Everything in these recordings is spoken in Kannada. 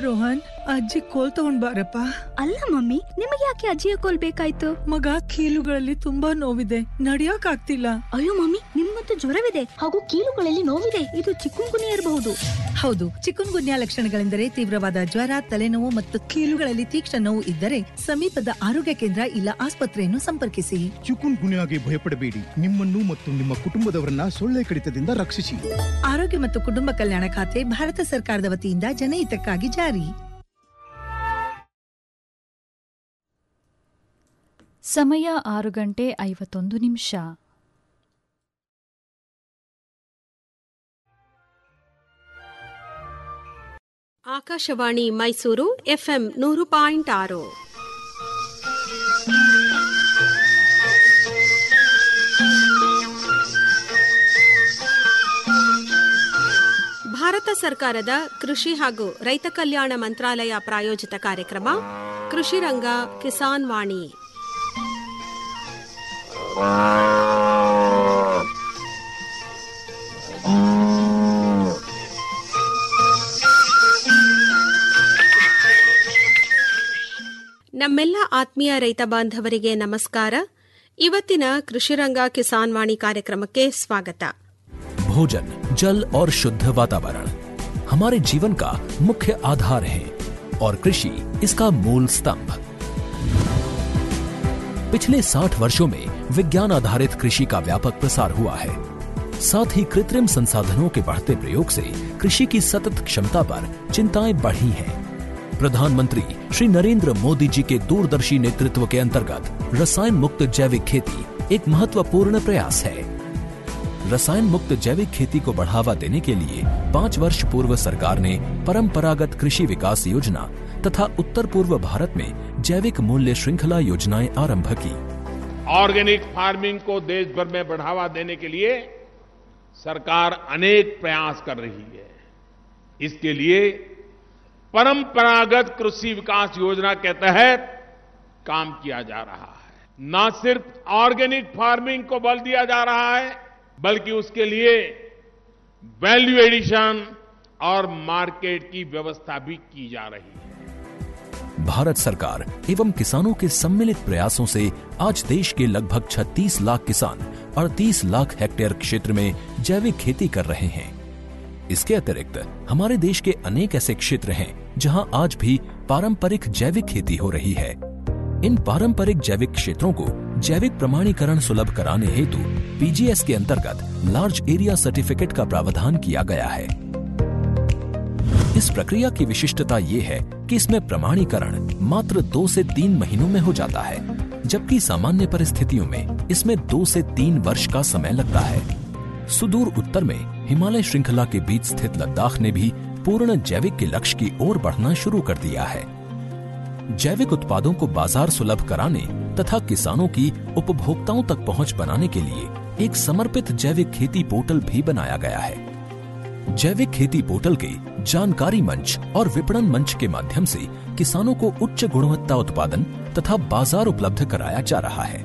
ರೋಹನ್ ಅಜ್ಜಿ ಕೋಲ್ ತಗೊಂಡ್ ಬಾರಪ್ಪ ಅಲ್ಲ ಮಮ್ಮಿ ನಿಮಗೆ ಯಾಕೆ ಅಜ್ಜಿಯ ಕೋಲ್ ಬೇಕಾಯ್ತು ಮಗ ಕೀಲುಗಳಲ್ಲಿ ತುಂಬಾ ನೋವಿದೆ ನಡಿಯಕ್ ಆಗ್ತಿಲ್ಲ ಅಯ್ಯೋ ಮಮ್ಮಿ ನಿಮ್ಮಂತೂ ಜ್ವರವಿದೆ ಹಾಗೂ ಕೀಲುಗಳಲ್ಲಿ ನೋವಿದೆ ಇದು ಚಿಕ್ಕುಂಗುನಿ ಇರಬಹುದು ಹೌದು ಚಿಕುನ್ ಗುನ್ಯಾ ಲಕ್ಷಣಗಳೆಂದರೆ ತೀವ್ರವಾದ ಜ್ವರ ತಲೆನೋವು ಮತ್ತು ಕೀಲುಗಳಲ್ಲಿ ತೀಕ್ಷ್ಣ ನೋವು ಇದ್ದರೆ ಸಮೀಪದ ಆರೋಗ್ಯ ಕೇಂದ್ರ ಇಲ್ಲ ಆಸ್ಪತ್ರೆಯನ್ನು ಸಂಪರ್ಕಿಸಿ ಚಿಕುನ್ ಗುನ್ಯಾಗೆ ಭಯಪಡಬೇಡಿ ನಿಮ್ಮನ್ನು ಮತ್ತು ನಿಮ್ಮ ಕುಟುಂಬದವರನ್ನ ಸೊಳ್ಳೆ ಕಡಿತದಿಂದ ರಕ್ಷಿಸಿ ಆರೋಗ್ಯ ಮತ್ತು ಕುಟುಂಬ ಕಲ್ಯಾಣ ಖಾತೆ ಭಾರತ ಸರ್ಕಾರದ ವತಿಯಿಂದ ಜನಹಿತಕ್ಕಾಗಿ ಜಾರಿ ಸಮಯ ಆರು ಗಂಟೆ ಐವತ್ತೊಂದು ನಿಮಿಷ ಆಕಾಶವಾಣಿ ಮೈಸೂರು ಎಫ್ಎಂ ನೂರು ಪಾಯಿಂಟ್ ಆರು ಭಾರತ ಸರ್ಕಾರದ ಕೃಷಿ ಹಾಗೂ ರೈತ ಕಲ್ಯಾಣ ಮಂತ್ರಾಲಯ ಪ್ರಾಯೋಜಿತ ಕಾರ್ಯಕ್ರಮ ಕೃಷಿ ರಂಗ ಕಿಸಾನ್ ವಾಣಿ ನಮ್ಮೆಲ್ಲ ಆತ್ಮೀಯ ರೈತ ಬಾಂಧವರಿಗೆ ನಮಸ್ಕಾರ ಇವತ್ತಿನ ಕೃಷಿರಂಗ ಕಿಸಾನ್ ವಾಣಿ ಕಾರ್ಯಕ್ರಮಕ್ಕೆ ಸ್ವಾಗತ भोजन जल और शुद्ध वातावरण हमारे जीवन का मुख्य आधार है और कृषि इसका मूल स्तंभ पिछले 60 वर्षों में विज्ञान आधारित कृषि का व्यापक प्रसार हुआ है साथ ही कृत्रिम संसाधनों के बढ़ते प्रयोग से कृषि की सतत क्षमता पर चिंताएं बढ़ी हैं प्रधानमंत्री श्री नरेंद्र मोदी जी के दूरदर्शी नेतृत्व के अंतर्गत रसायन मुक्त जैविक खेती एक महत्वपूर्ण प्रयास है रसायन मुक्त जैविक खेती को बढ़ावा देने के लिए पाँच वर्ष पूर्व सरकार ने परंपरागत कृषि विकास योजना तथा उत्तर पूर्व भारत में जैविक मूल्य श्रृंखला योजनाएं आरंभ की ऑर्गेनिक फार्मिंग को देश भर में बढ़ावा देने के लिए सरकार अनेक प्रयास कर रही है इसके लिए परंपरागत कृषि विकास योजना के तहत काम किया जा रहा है न सिर्फ ऑर्गेनिक फार्मिंग को बल दिया जा रहा है बल्कि उसके लिए वैल्यू एडिशन और मार्केट की व्यवस्था भी की जा रही है भारत सरकार एवं किसानों के सम्मिलित प्रयासों से आज देश के लगभग 36 लाख किसान 38 लाख हेक्टेयर क्षेत्र में जैविक खेती कर रहे हैं इसके अतिरिक्त हमारे देश के अनेक ऐसे क्षेत्र हैं जहां आज भी पारंपरिक जैविक खेती हो रही है इन पारंपरिक जैविक क्षेत्रों को जैविक प्रमाणीकरण सुलभ कराने हेतु पीजीएस के अंतर्गत लार्ज एरिया सर्टिफिकेट का प्रावधान किया गया है इस प्रक्रिया की विशिष्टता ये है कि इसमें प्रमाणीकरण मात्र दो से तीन महीनों में हो जाता है जबकि सामान्य परिस्थितियों में इसमें दो से तीन वर्ष का समय लगता है सुदूर उत्तर में हिमालय श्रृंखला के बीच स्थित लद्दाख ने भी पूर्ण जैविक के लक्ष्य की ओर बढ़ना शुरू कर दिया है जैविक उत्पादों को बाजार सुलभ कराने तथा किसानों की उपभोक्ताओं तक पहुंच बनाने के लिए एक समर्पित जैविक खेती पोर्टल भी बनाया गया है जैविक खेती पोर्टल के जानकारी मंच और विपणन मंच के माध्यम से किसानों को उच्च गुणवत्ता उत्पादन तथा बाजार उपलब्ध कराया जा रहा है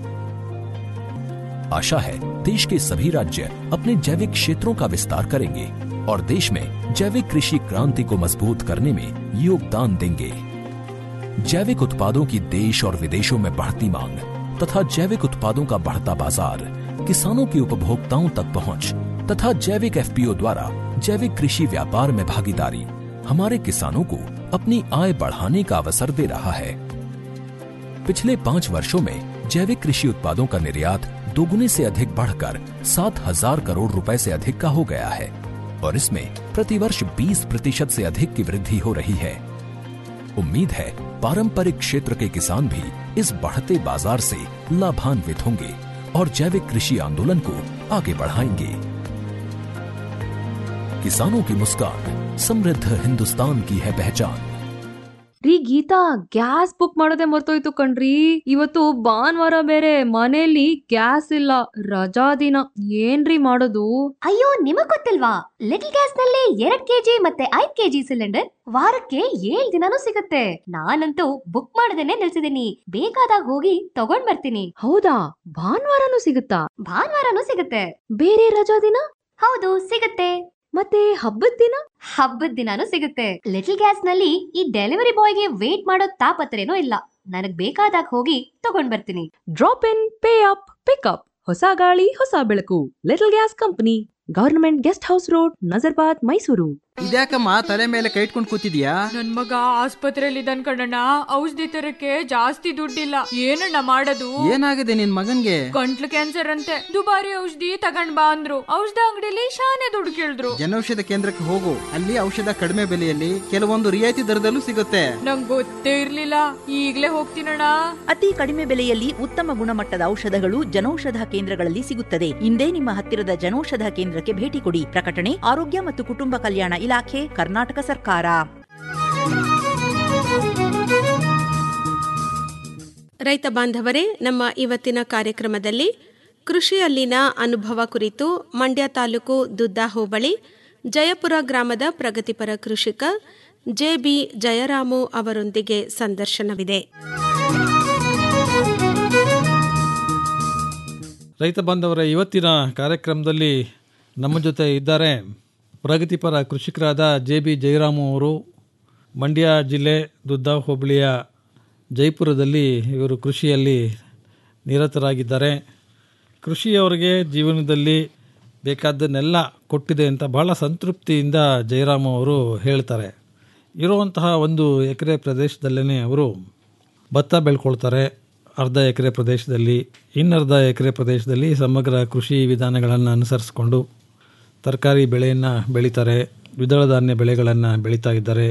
आशा है देश के सभी राज्य अपने जैविक क्षेत्रों का विस्तार करेंगे और देश में जैविक कृषि क्रांति को मजबूत करने में योगदान देंगे जैविक उत्पादों की देश और विदेशों में बढ़ती मांग तथा जैविक उत्पादों का बढ़ता बाजार किसानों की उपभोक्ताओं तक पहुंच तथा जैविक एफपीओ द्वारा जैविक कृषि व्यापार में भागीदारी हमारे किसानों को अपनी आय बढ़ाने का अवसर दे रहा है पिछले पाँच वर्षों में जैविक कृषि उत्पादों का निर्यात दोगुने से अधिक बढ़कर सात हजार करोड़ रुपए से अधिक का हो गया है और इसमें प्रतिवर्ष 20 प्रतिशत से अधिक की वृद्धि हो रही है उम्मीद है पारंपरिक क्षेत्र के किसान भी इस बढ़ते बाजार से लाभान्वित होंगे और जैविक कृषि आंदोलन को आगे बढ़ाएंगे किसानों की मुस्कान समृद्ध हिंदुस्तान की है पहचान ರೀ ಗೀತಾ ಗ್ಯಾಸ್ ಬುಕ್ ಮಾಡೋದೇ ಮರ್ತೋಯ್ತು ಕಣ್ರಿ ಇವತ್ತು ಭಾನುವಾರ ಬೇರೆ ಮನೆಯಲ್ಲಿ ಗ್ಯಾಸ್ ಇಲ್ಲ ರಜಾ ದಿನ ಏನ್ರಿ ಮಾಡೋದು ಅಯ್ಯೋ ನಿಮಗ್ ಗೊತ್ತಿಲ್ವಾ ಲಿಟಲ್ ಗ್ಯಾಸ್ ನಲ್ಲಿ ಎರಡ್ ಕೆಜಿ ಮತ್ತೆ ಐದ್ ಕೆಜಿ ಸಿಲಿಂಡರ್ ವಾರಕ್ಕೆ ಏಳ್ ದಿನಾನೂ ಸಿಗುತ್ತೆ ನಾನಂತೂ ಬುಕ್ ಮಾಡದೇನೆ ನಿಲ್ಸಿದೀನಿ ಬೇಕಾದಾಗ ಹೋಗಿ ತಗೊಂಡ್ ಬರ್ತೀನಿ ಹೌದಾ ಭಾನುವಾರನೂ ಸಿಗುತ್ತಾ ಭಾನುವಾರನೂ ಸಿಗುತ್ತೆ ಬೇರೆ ರಜಾ ದಿನ ಹೌದು ಸಿಗುತ್ತೆ ಮತ್ತೆ ಹಬ್ಬದ ದಿನ ಹಬ್ಬದ ದಿನಾನು ಸಿಗುತ್ತೆ ಲಿಟಲ್ ಗ್ಯಾಸ್ ನಲ್ಲಿ ಈ ಡೆಲಿವರಿ ಬಾಯ್ಗೆ ವೇಟ್ ಮಾಡೋ ತಾಪತ್ರೇನೂ ಇಲ್ಲ ನನಗ್ ಬೇಕಾದಾಗ ಹೋಗಿ ತಗೊಂಡ್ ಬರ್ತೀನಿ drop in pay up pickup ಹೊಸ ಗಾಳಿ ಹೊಸ ಬೆಳಕು little gas company government guest house road Nazarbad Mysuru ಇದ್ಯಾಕಮ್ಮ ತಲೆ ಮೇಲೆ ಕೈ ಇಟ್ಕೊಂಡು ಕೂತಿದ್ಯಾ ನನ್ ಮಗ ಆಸ್ಪತ್ರೆಯಲ್ಲಿ ಇದ್ದಾನ್ ಕಣಣ್ಣ ಔಷಧಿ ತರಕ್ಕೆ ಜಾಸ್ತಿ ದುಡ್ಡಿಲ್ಲ ಏನಣ್ಣ ಮಾಡೋದು ಏನಾಗಿದೆ ನಿನ್ ಮಗನ್ಗೆ ಗಂಟ್ಲು ಕ್ಯಾನ್ಸರ್ ಅಂತೆ ದುಬಾರಿ ಔಷಧಿ ತಗೊಂಡ್ ಬಾ ಅಂದ್ರು ಔಷಧ ಅಂಗಡಿಲಿ ಶಾನೆ ದುಡ್ಡು ಕೇಳಿದ್ರು ಜನೌಷಧ ಕೇಂದ್ರಕ್ಕೆ ಹೋಗು ಅಲ್ಲಿ ಔಷಧ ಕಡಿಮೆ ಬೆಲೆಯಲ್ಲಿ ಕೆಲವೊಂದು ರಿಯಾಯಿತಿ ದರದಲ್ಲೂ ಸಿಗುತ್ತೆ ನಂಗ್ ಗೊತ್ತೇ ಇರ್ಲಿಲ್ಲ ಈಗ್ಲೇ ಹೋಗ್ತೀನಣ್ಣ ಅತಿ ಕಡಿಮೆ ಬೆಲೆಯಲ್ಲಿ ಉತ್ತಮ ಗುಣಮಟ್ಟದ ಔಷಧಗಳು ಜನೌಷಧ ಕೇಂದ್ರಗಳಲ್ಲಿ ಸಿಗುತ್ತದೆ ಇಂದೇ ನಿಮ್ಮ ಹತ್ತಿರದ ಜನೌಷಧ ಕೇಂದ್ರಕ್ಕೆ ಭೇಟಿ ಕೊಡಿ ಪ್ರಕಟಣೆ ಆರೋಗ್ಯ ಮತ್ತು ಕುಟುಂಬ ಕಲ್ಯಾಣ ಇಲಾಖೆ ಕರ್ನಾಟಕ ಸರ್ಕಾರ ರೈತ ಬಾಂಧವರೇ ನಮ್ಮ ಇವತ್ತಿನ ಕಾರ್ಯಕ್ರಮದಲ್ಲಿ ಕೃಷಿಯಲ್ಲಿನ ಅನುಭವ ಕುರಿತು ಮಂಡ್ಯ ತಾಲೂಕು ದುದ್ದಾ ಹೋಬಳಿ ಜಯಪುರ ಗ್ರಾಮದ ಪ್ರಗತಿಪರ ಕೃಷಿಕ ಜೆ ಬಿ ಜಯರಾಮು ಅವರೊಂದಿಗೆ ಸಂದರ್ಶನವಿದೆ ರೈತ ಬಾಂಧವರ ಇವತ್ತಿನ ಕಾರ್ಯಕ್ರಮದಲ್ಲಿ ನಮ್ಮ ಜೊತೆ ಇದ್ದಾರೆ ಪ್ರಗತಿಪರ ಕೃಷಿಕರಾದ ಜೆ ಬಿ ಜಯರಾಮು ಅವರು ಮಂಡ್ಯ ಜಿಲ್ಲೆ ದುದ್ದಾ ಹೋಬಳಿಯ ಜೈಪುರದಲ್ಲಿ ಇವರು ಕೃಷಿಯಲ್ಲಿ ನಿರತರಾಗಿದ್ದಾರೆ ಕೃಷಿ ಅವರಿಗೆ ಜೀವನದಲ್ಲಿ ಬೇಕಾದ್ದನ್ನೆಲ್ಲ ಕೊಟ್ಟಿದೆ ಅಂತ ಬಹಳ ಸಂತೃಪ್ತಿಯಿಂದ ಜಯರಾಮ್ ಅವರು ಹೇಳ್ತಾರೆ ಇರುವಂತಹ ಒಂದು ಎಕರೆ ಪ್ರದೇಶದಲ್ಲೇ ಅವರು ಭತ್ತ ಬೆಳ್ಕೊಳ್ತಾರೆ ಅರ್ಧ ಎಕರೆ ಪ್ರದೇಶದಲ್ಲಿ ಇನ್ನರ್ಧ ಎಕರೆ ಪ್ರದೇಶದಲ್ಲಿ ಸಮಗ್ರ ಕೃಷಿ ವಿಧಾನಗಳನ್ನು ಅನುಸರಿಸ್ಕೊಂಡು ತರಕಾರಿ ಬೆಳೆಯನ್ನು ಬೆಳೀತಾರೆ ದ್ವಿದಳ ಧಾನ್ಯ ಬೆಳೆಗಳನ್ನು ಬೆಳೀತಾ ಇದ್ದಾರೆ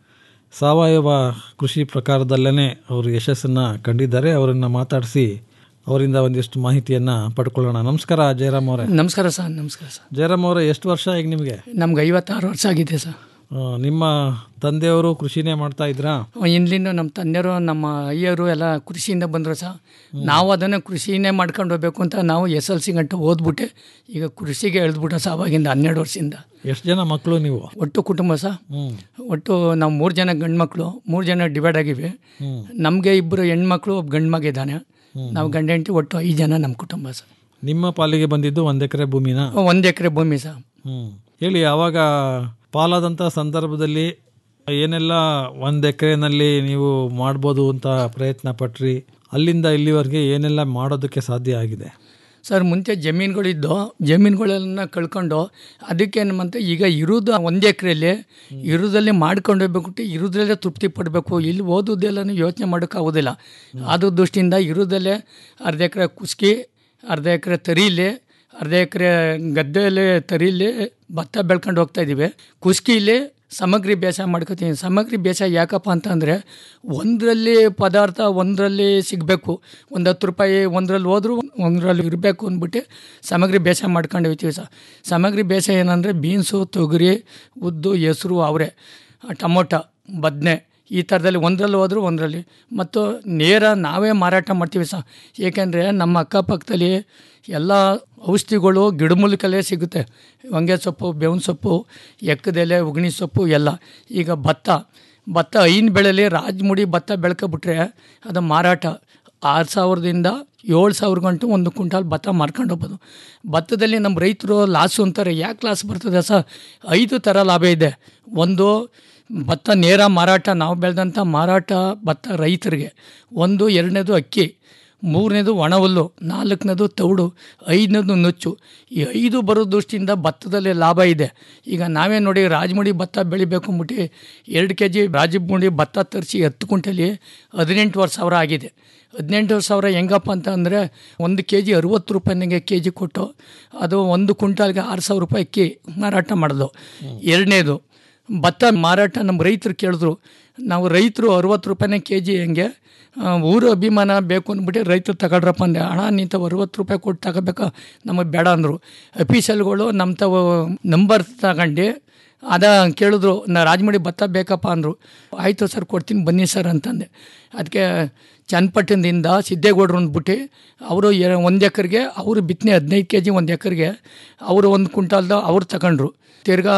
ಸಾವಯವ ಕೃಷಿ ಪ್ರಕಾರದಲ್ಲೇ ಅವರು ಯಶಸ್ಸನ್ನು ಕಂಡಿದ್ದಾರೆ ಅವರನ್ನು ಮಾತಾಡಿಸಿ ಅವರಿಂದ ಒಂದಿಷ್ಟು ಮಾಹಿತಿಯನ್ನು ಪಡ್ಕೊಳ್ಳೋಣ ನಮಸ್ಕಾರ ಜಯರಾಮ್ ಅವರೇ ನಮಸ್ಕಾರ ಸರ್ ನಮಸ್ಕಾರ ಸರ್ ಜಯರಾಮ್ ಅವರೇ ಎಷ್ಟು ವರ್ಷ ಈಗ ನಿಮಗೆ ನಮ್ಗೆ ಐವತ್ತಾರು ವರ್ಷ ಆಗಿದೆ ಸರ್ ಆ, ನಿಮ್ಮ ತಂದೆಯವರು ಕೃಷಿನೇ ಮಾಡ್ತಾ ಇದ್ರಾ ಇಂದ್ಲಿಂದ ನಮ್ಮ ತಂದೆಯರು ನಮ್ಮ ಅಯ್ಯರು ಎಲ್ಲ ಕೃಷಿಯಿಂದ ಬಂದರು ಸರ್ ನಾವು ಅದನ್ನು ಕೃಷಿನೇ ಮಾಡ್ಕೊಂಡು ಹೋಗ್ಬೇಕು ಅಂತ ನಾವು ಎಸ್ ಎಲ್ ಸಿ ಗಂಟ ಓದ್ಬಿಟ್ಟೆ ಈಗ ಕೃಷಿಗೆ ಎಳ್ದ್ಬಿಟ್ಟೆ ಸರ್ ಅವಾಗಿಂದ ಹನ್ನೆರಡು ವರ್ಷದಿಂದ ಎಷ್ಟು ಜನ ಮಕ್ಕಳು ನೀವು ಒಟ್ಟು ಕುಟುಂಬ ಸರ್ ಒಟ್ಟು ನಾವು ಮೂರು ಜನ ಗಂಡು ಮಕ್ಕಳು ಮೂರು ಜನ ಡಿವೈಡ್ ಆಗಿವೆ ಹ್ಮ್. ನಮಗೆ ಇಬ್ಬರು ಹೆಣ್ಮಕ್ಳು ಒಬ್ಬ ಗಂಡು ಮಗ ಇದ್ದಾನೆ ನಾವು ಗಂಡ ಹೆಂಡತಿ ಒಟ್ಟು ಐದು ಜನ ನಮ್ಮ ಕುಟುಂಬ ಸರ್ ನಿಮ್ಮ ಪಾಲಿಗೆ ಬಂದಿದ್ದು ಒಂದು ಎಕರೆ ಭೂಮಿನ ಒಂದು ಎಕರೆ ಭೂಮಿ ಸರ್ ಹ್ಮ್ ಹೇಳಿ ಆವಾಗ ಪಾಲಾದಂಥ ಸಂದರ್ಭದಲ್ಲಿ ಏನೆಲ್ಲ ಒಂದು ಎಕರೆನಲ್ಲಿ ನೀವು ಮಾಡ್ಬೋದು ಅಂತ ಪ್ರಯತ್ನ ಪಟ್ರಿ ಅಲ್ಲಿಂದ ಇಲ್ಲಿವರೆಗೆ ಏನೆಲ್ಲ ಮಾಡೋದಕ್ಕೆ ಸಾಧ್ಯ ಆಗಿದೆ ಸರ್ ಮುಂಚೆ ಜಮೀನುಗಳಿದ್ದು ಜಮೀನುಗಳೆಲ್ಲ ಕಳ್ಕೊಂಡು ಅದಕ್ಕೆ ನಮ್ಮಂತೆ ಈಗ ಇರೋದು ಒಂದು ಎಕರೆಯಲ್ಲಿ ಇರೋದಲ್ಲಿ ಮಾಡ್ಕೊಂಡು ಹೋಗ್ಬೇಕು ಇರೋದ್ರಲ್ಲೇ ತೃಪ್ತಿ ಪಡಬೇಕು ಇಲ್ಲಿ ಓದೋದೆಲ್ಲ ಯೋಚನೆ ಮಾಡೋಕ್ಕಾಗೋದಿಲ್ಲ ಅದು ದೃಷ್ಟಿಯಿಂದ ಇರೋದಲ್ಲೇ ಅರ್ಧ ಎಕರೆ ಕುಸ್ಕಿ ಅರ್ಧ ಎಕರೆ ತರೀಲಿ ಅರ್ಧ ಎಕರೆ ಗದ್ದೆಯಲ್ಲಿ ತರೀಲಿ ಭತ್ತ ಬೆಳ್ಕೊಂಡು ಹೋಗ್ತಾ ಇದ್ದೀವಿ ಕುಸ್ಕಿಲಿ ಸಮಗ್ರಿ ಬೇಸಾಯ ಮಾಡ್ಕೋತೀವಿ ಸಮಗ್ರಿ ಬೇಸಾಯ ಯಾಕಪ್ಪ ಅಂತಂದರೆ ಒಂದರಲ್ಲಿ ಪದಾರ್ಥ ಒಂದರಲ್ಲಿ ಸಿಗಬೇಕು ಒಂದು ಹತ್ತು ರೂಪಾಯಿ ಒಂದರಲ್ಲಿ ಹೋದ್ರು ಒಂದರಲ್ಲಿ ಇರಬೇಕು ಅಂದ್ಬಿಟ್ಟು ಸಮಗ್ರಿ ಬೇಸಾಯ ಮಾಡ್ಕೊಂಡು ಹೋಗ್ತೀವಿ ಸರ್ ಸಮಗ್ರಿ ಬೇಸಾಯ ಏನಂದರೆ ಬೀನ್ಸು ತೊಗರಿ ಉದ್ದು ಹೆಸರು ಅವರೆ ಟೊಮೊಟೊ ಬದನೆ ಈ ಥರದಲ್ಲಿ ಒಂದರಲ್ಲಿ ಹೋದ್ರು ಒಂದರಲ್ಲಿ ಮತ್ತು ನೇರ ನಾವೇ ಮಾರಾಟ ಮಾಡ್ತೀವಿ ಸಹ ಏಕೆಂದರೆ ನಮ್ಮ ಅಕ್ಕಪಕ್ಕದಲ್ಲಿ ಎಲ್ಲ ಔಷಧಿಗಳು ಗಿಡಮೂಲಿಕಲ್ಲೇ ಸಿಗುತ್ತೆ ಹೊಂಗೆ ಸೊಪ್ಪು ಬೇವಿನ ಸೊಪ್ಪು ಎಕ್ಕದೆಲೆ ಉಗಣಿ ಸೊಪ್ಪು ಎಲ್ಲ ಈಗ ಭತ್ತ ಭತ್ತ ಐನು ಬೆಳೆಯಲ್ಲಿ ರಾಜಮುಡಿ ಭತ್ತ ಬೆಳ್ಕೊಬಿಟ್ರೆ ಅದು ಮಾರಾಟ ಆರು ಸಾವಿರದಿಂದ ಏಳು ಸಾವಿರ ಗಂಟು ಒಂದು ಕ್ವಿಂಟಾಲ್ ಭತ್ತ ಮಾರ್ಕೊಂಡು ಹೋಗ್ಬೋದು ಭತ್ತದಲ್ಲಿ ನಮ್ಮ ರೈತರು ಲಾಸು ಅಂತಾರೆ ಯಾಕೆ ಲಾಸ್ ಬರ್ತದೆ ಸರ್ ಐದು ಥರ ಲಾಭ ಇದೆ ಒಂದು ಭತ್ತ ನೇರ ಮಾರಾಟ ನಾವು ಬೆಳೆದಂಥ ಮಾರಾಟ ಭತ್ತ ರೈತರಿಗೆ ಒಂದು ಎರಡನೇದು ಅಕ್ಕಿ ಮೂರನೇದು ಒಣ ಹುಲ್ಲು ನಾಲ್ಕನೇದು ತೌಡು ಐದನೇದು ನುಚ್ಚು ಈ ಐದು ಬರೋ ದೃಷ್ಟಿಯಿಂದ ಭತ್ತದಲ್ಲಿ ಲಾಭ ಇದೆ ಈಗ ನಾವೇ ನೋಡಿ ರಾಜಮುಡಿ ಭತ್ತ ಬೆಳಿಬೇಕು ಅಂದ್ಬಿಟ್ಟು ಎರಡು ಕೆ ಜಿ ರಾಜಮುಡಿ ಭತ್ತ ತರಿಸಿ ಹತ್ತು ಕುಂಟಲಿ ಹದಿನೆಂಟುವರೆ ಸಾವಿರ ಆಗಿದೆ ಹದಿನೆಂಟುವರೆ ಸಾವಿರ ಹೆಂಗಪ್ಪ ಅಂತ ಅಂದರೆ ಒಂದು ಕೆ ಜಿ ಅರುವತ್ತು ರೂಪಾಯಿನಿಗೆ ಕೆ ಜಿ ಕೊಟ್ಟು ಅದು ಒಂದು ಕ್ವಿಂಟಾಲ್ಗೆ ಆರು ಸಾವಿರ ರೂಪಾಯಿ ಅಕ್ಕಿ ಮಾರಾಟ ಮಾಡೋದು ಎರಡನೇದು ಭತ್ತ ಮಾರಾಟ ನಮ್ಮ ರೈತರು ಕೇಳಿದ್ರು ನಾವು ರೈತರು ಅರುವತ್ತು ರೂಪಾಯಿನೇ ಕೆ ಜಿ ಹೆಂಗೆ ಆ, ಊರು ಅಭಿಮಾನ ಬೇಕು ಅಂದ್ಬಿಟ್ಟು ರೈತರು ತಗೊಳ್ರಪ್ಪ ಅಂದೆ ಹಣ ನಿಂತವು ಅರುವತ್ತು ರೂಪಾಯಿ ಕೊಟ್ಟು ತಗೋಬೇಕಾ ನಮಗೆ ಬೇಡ ಅಂದರು ಅಫೀಷಿಯಲ್ಗಳು ನಮ್ಮ ತಾವು ನಂಬರ್ ತಗೊಂಡು ಅದ ಕೇಳಿದ್ರು ನಾ ರಾಜಮಡಿ ಭತ್ತ ಬೇಕಪ್ಪ ಅಂದರು ಆಯಿತು ಸರ್ ಕೊಡ್ತೀನಿ ಬನ್ನಿ ಸರ್ ಅಂತಂದೆ ಅದಕ್ಕೆ ಚನ್ನಪಟ್ಟಣದಿಂದ ಸಿದ್ದೇಗೌಡರು ಅಂದ್ಬಿಟ್ಟು ಅವರು ಎ ಒಂದು ಎಕರೆಗೆ ಅವರು ಬಿತ್ತನೆ ಹದಿನೈದು ಕೆ ಜಿ ಒಂದು ಎಕರೆಗೆ ಅವರು ಒಂದು ಕ್ವಿಂಟಾಲ್ದ ಅವ್ರು ತಗೊಂಡ್ರು ತಿರ್ಗಾ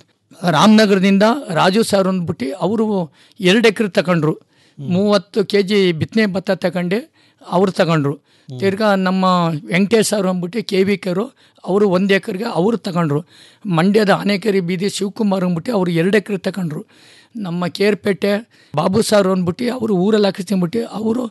ರಾಮನಗರದಿಂದ ರಾಜು ಸರ್ ಅಂದ್ಬಿಟ್ಟು ಅವರು ಎರಡು ಎಕರೆ ತಗೊಂಡ್ರು ಮೂವತ್ತು ಕೆ ಜಿ ಬಿತ್ತನೆ ಭತ್ತ ತಗೊಂಡು ಅವ್ರು ತಗೊಂಡ್ರು ತಿರ್ಗಾ ನಮ್ಮ ವೆಂಕಟೇಶ್ ಅವರು ಅಂದ್ಬಿಟ್ಟು ಕೆ ವಿ ಕೆರು ಅವರು ಒಂದು ಎಕರೆಗೆ ಅವರು ತಗೊಂಡ್ರು ಮಂಡ್ಯದ ಆನೆಕೆರೆ ಬೀದಿ ಶಿವಕುಮಾರ್ ಅಂದ್ಬಿಟ್ಟು ಅವರು ಎರಡು ಎಕರೆ ತಗೊಂಡ್ರು ನಮ್ಮ ಕೇರ್ಪೇಟೆ ಬಾಬು ಸಾರ್ ಅಂದ್ಬಿಟ್ಟು ಅವರು ಊರಲ್ಲಿ ಹಾಕಿಸ್ಕೊಂಬಿಟ್ಟು ಅವರು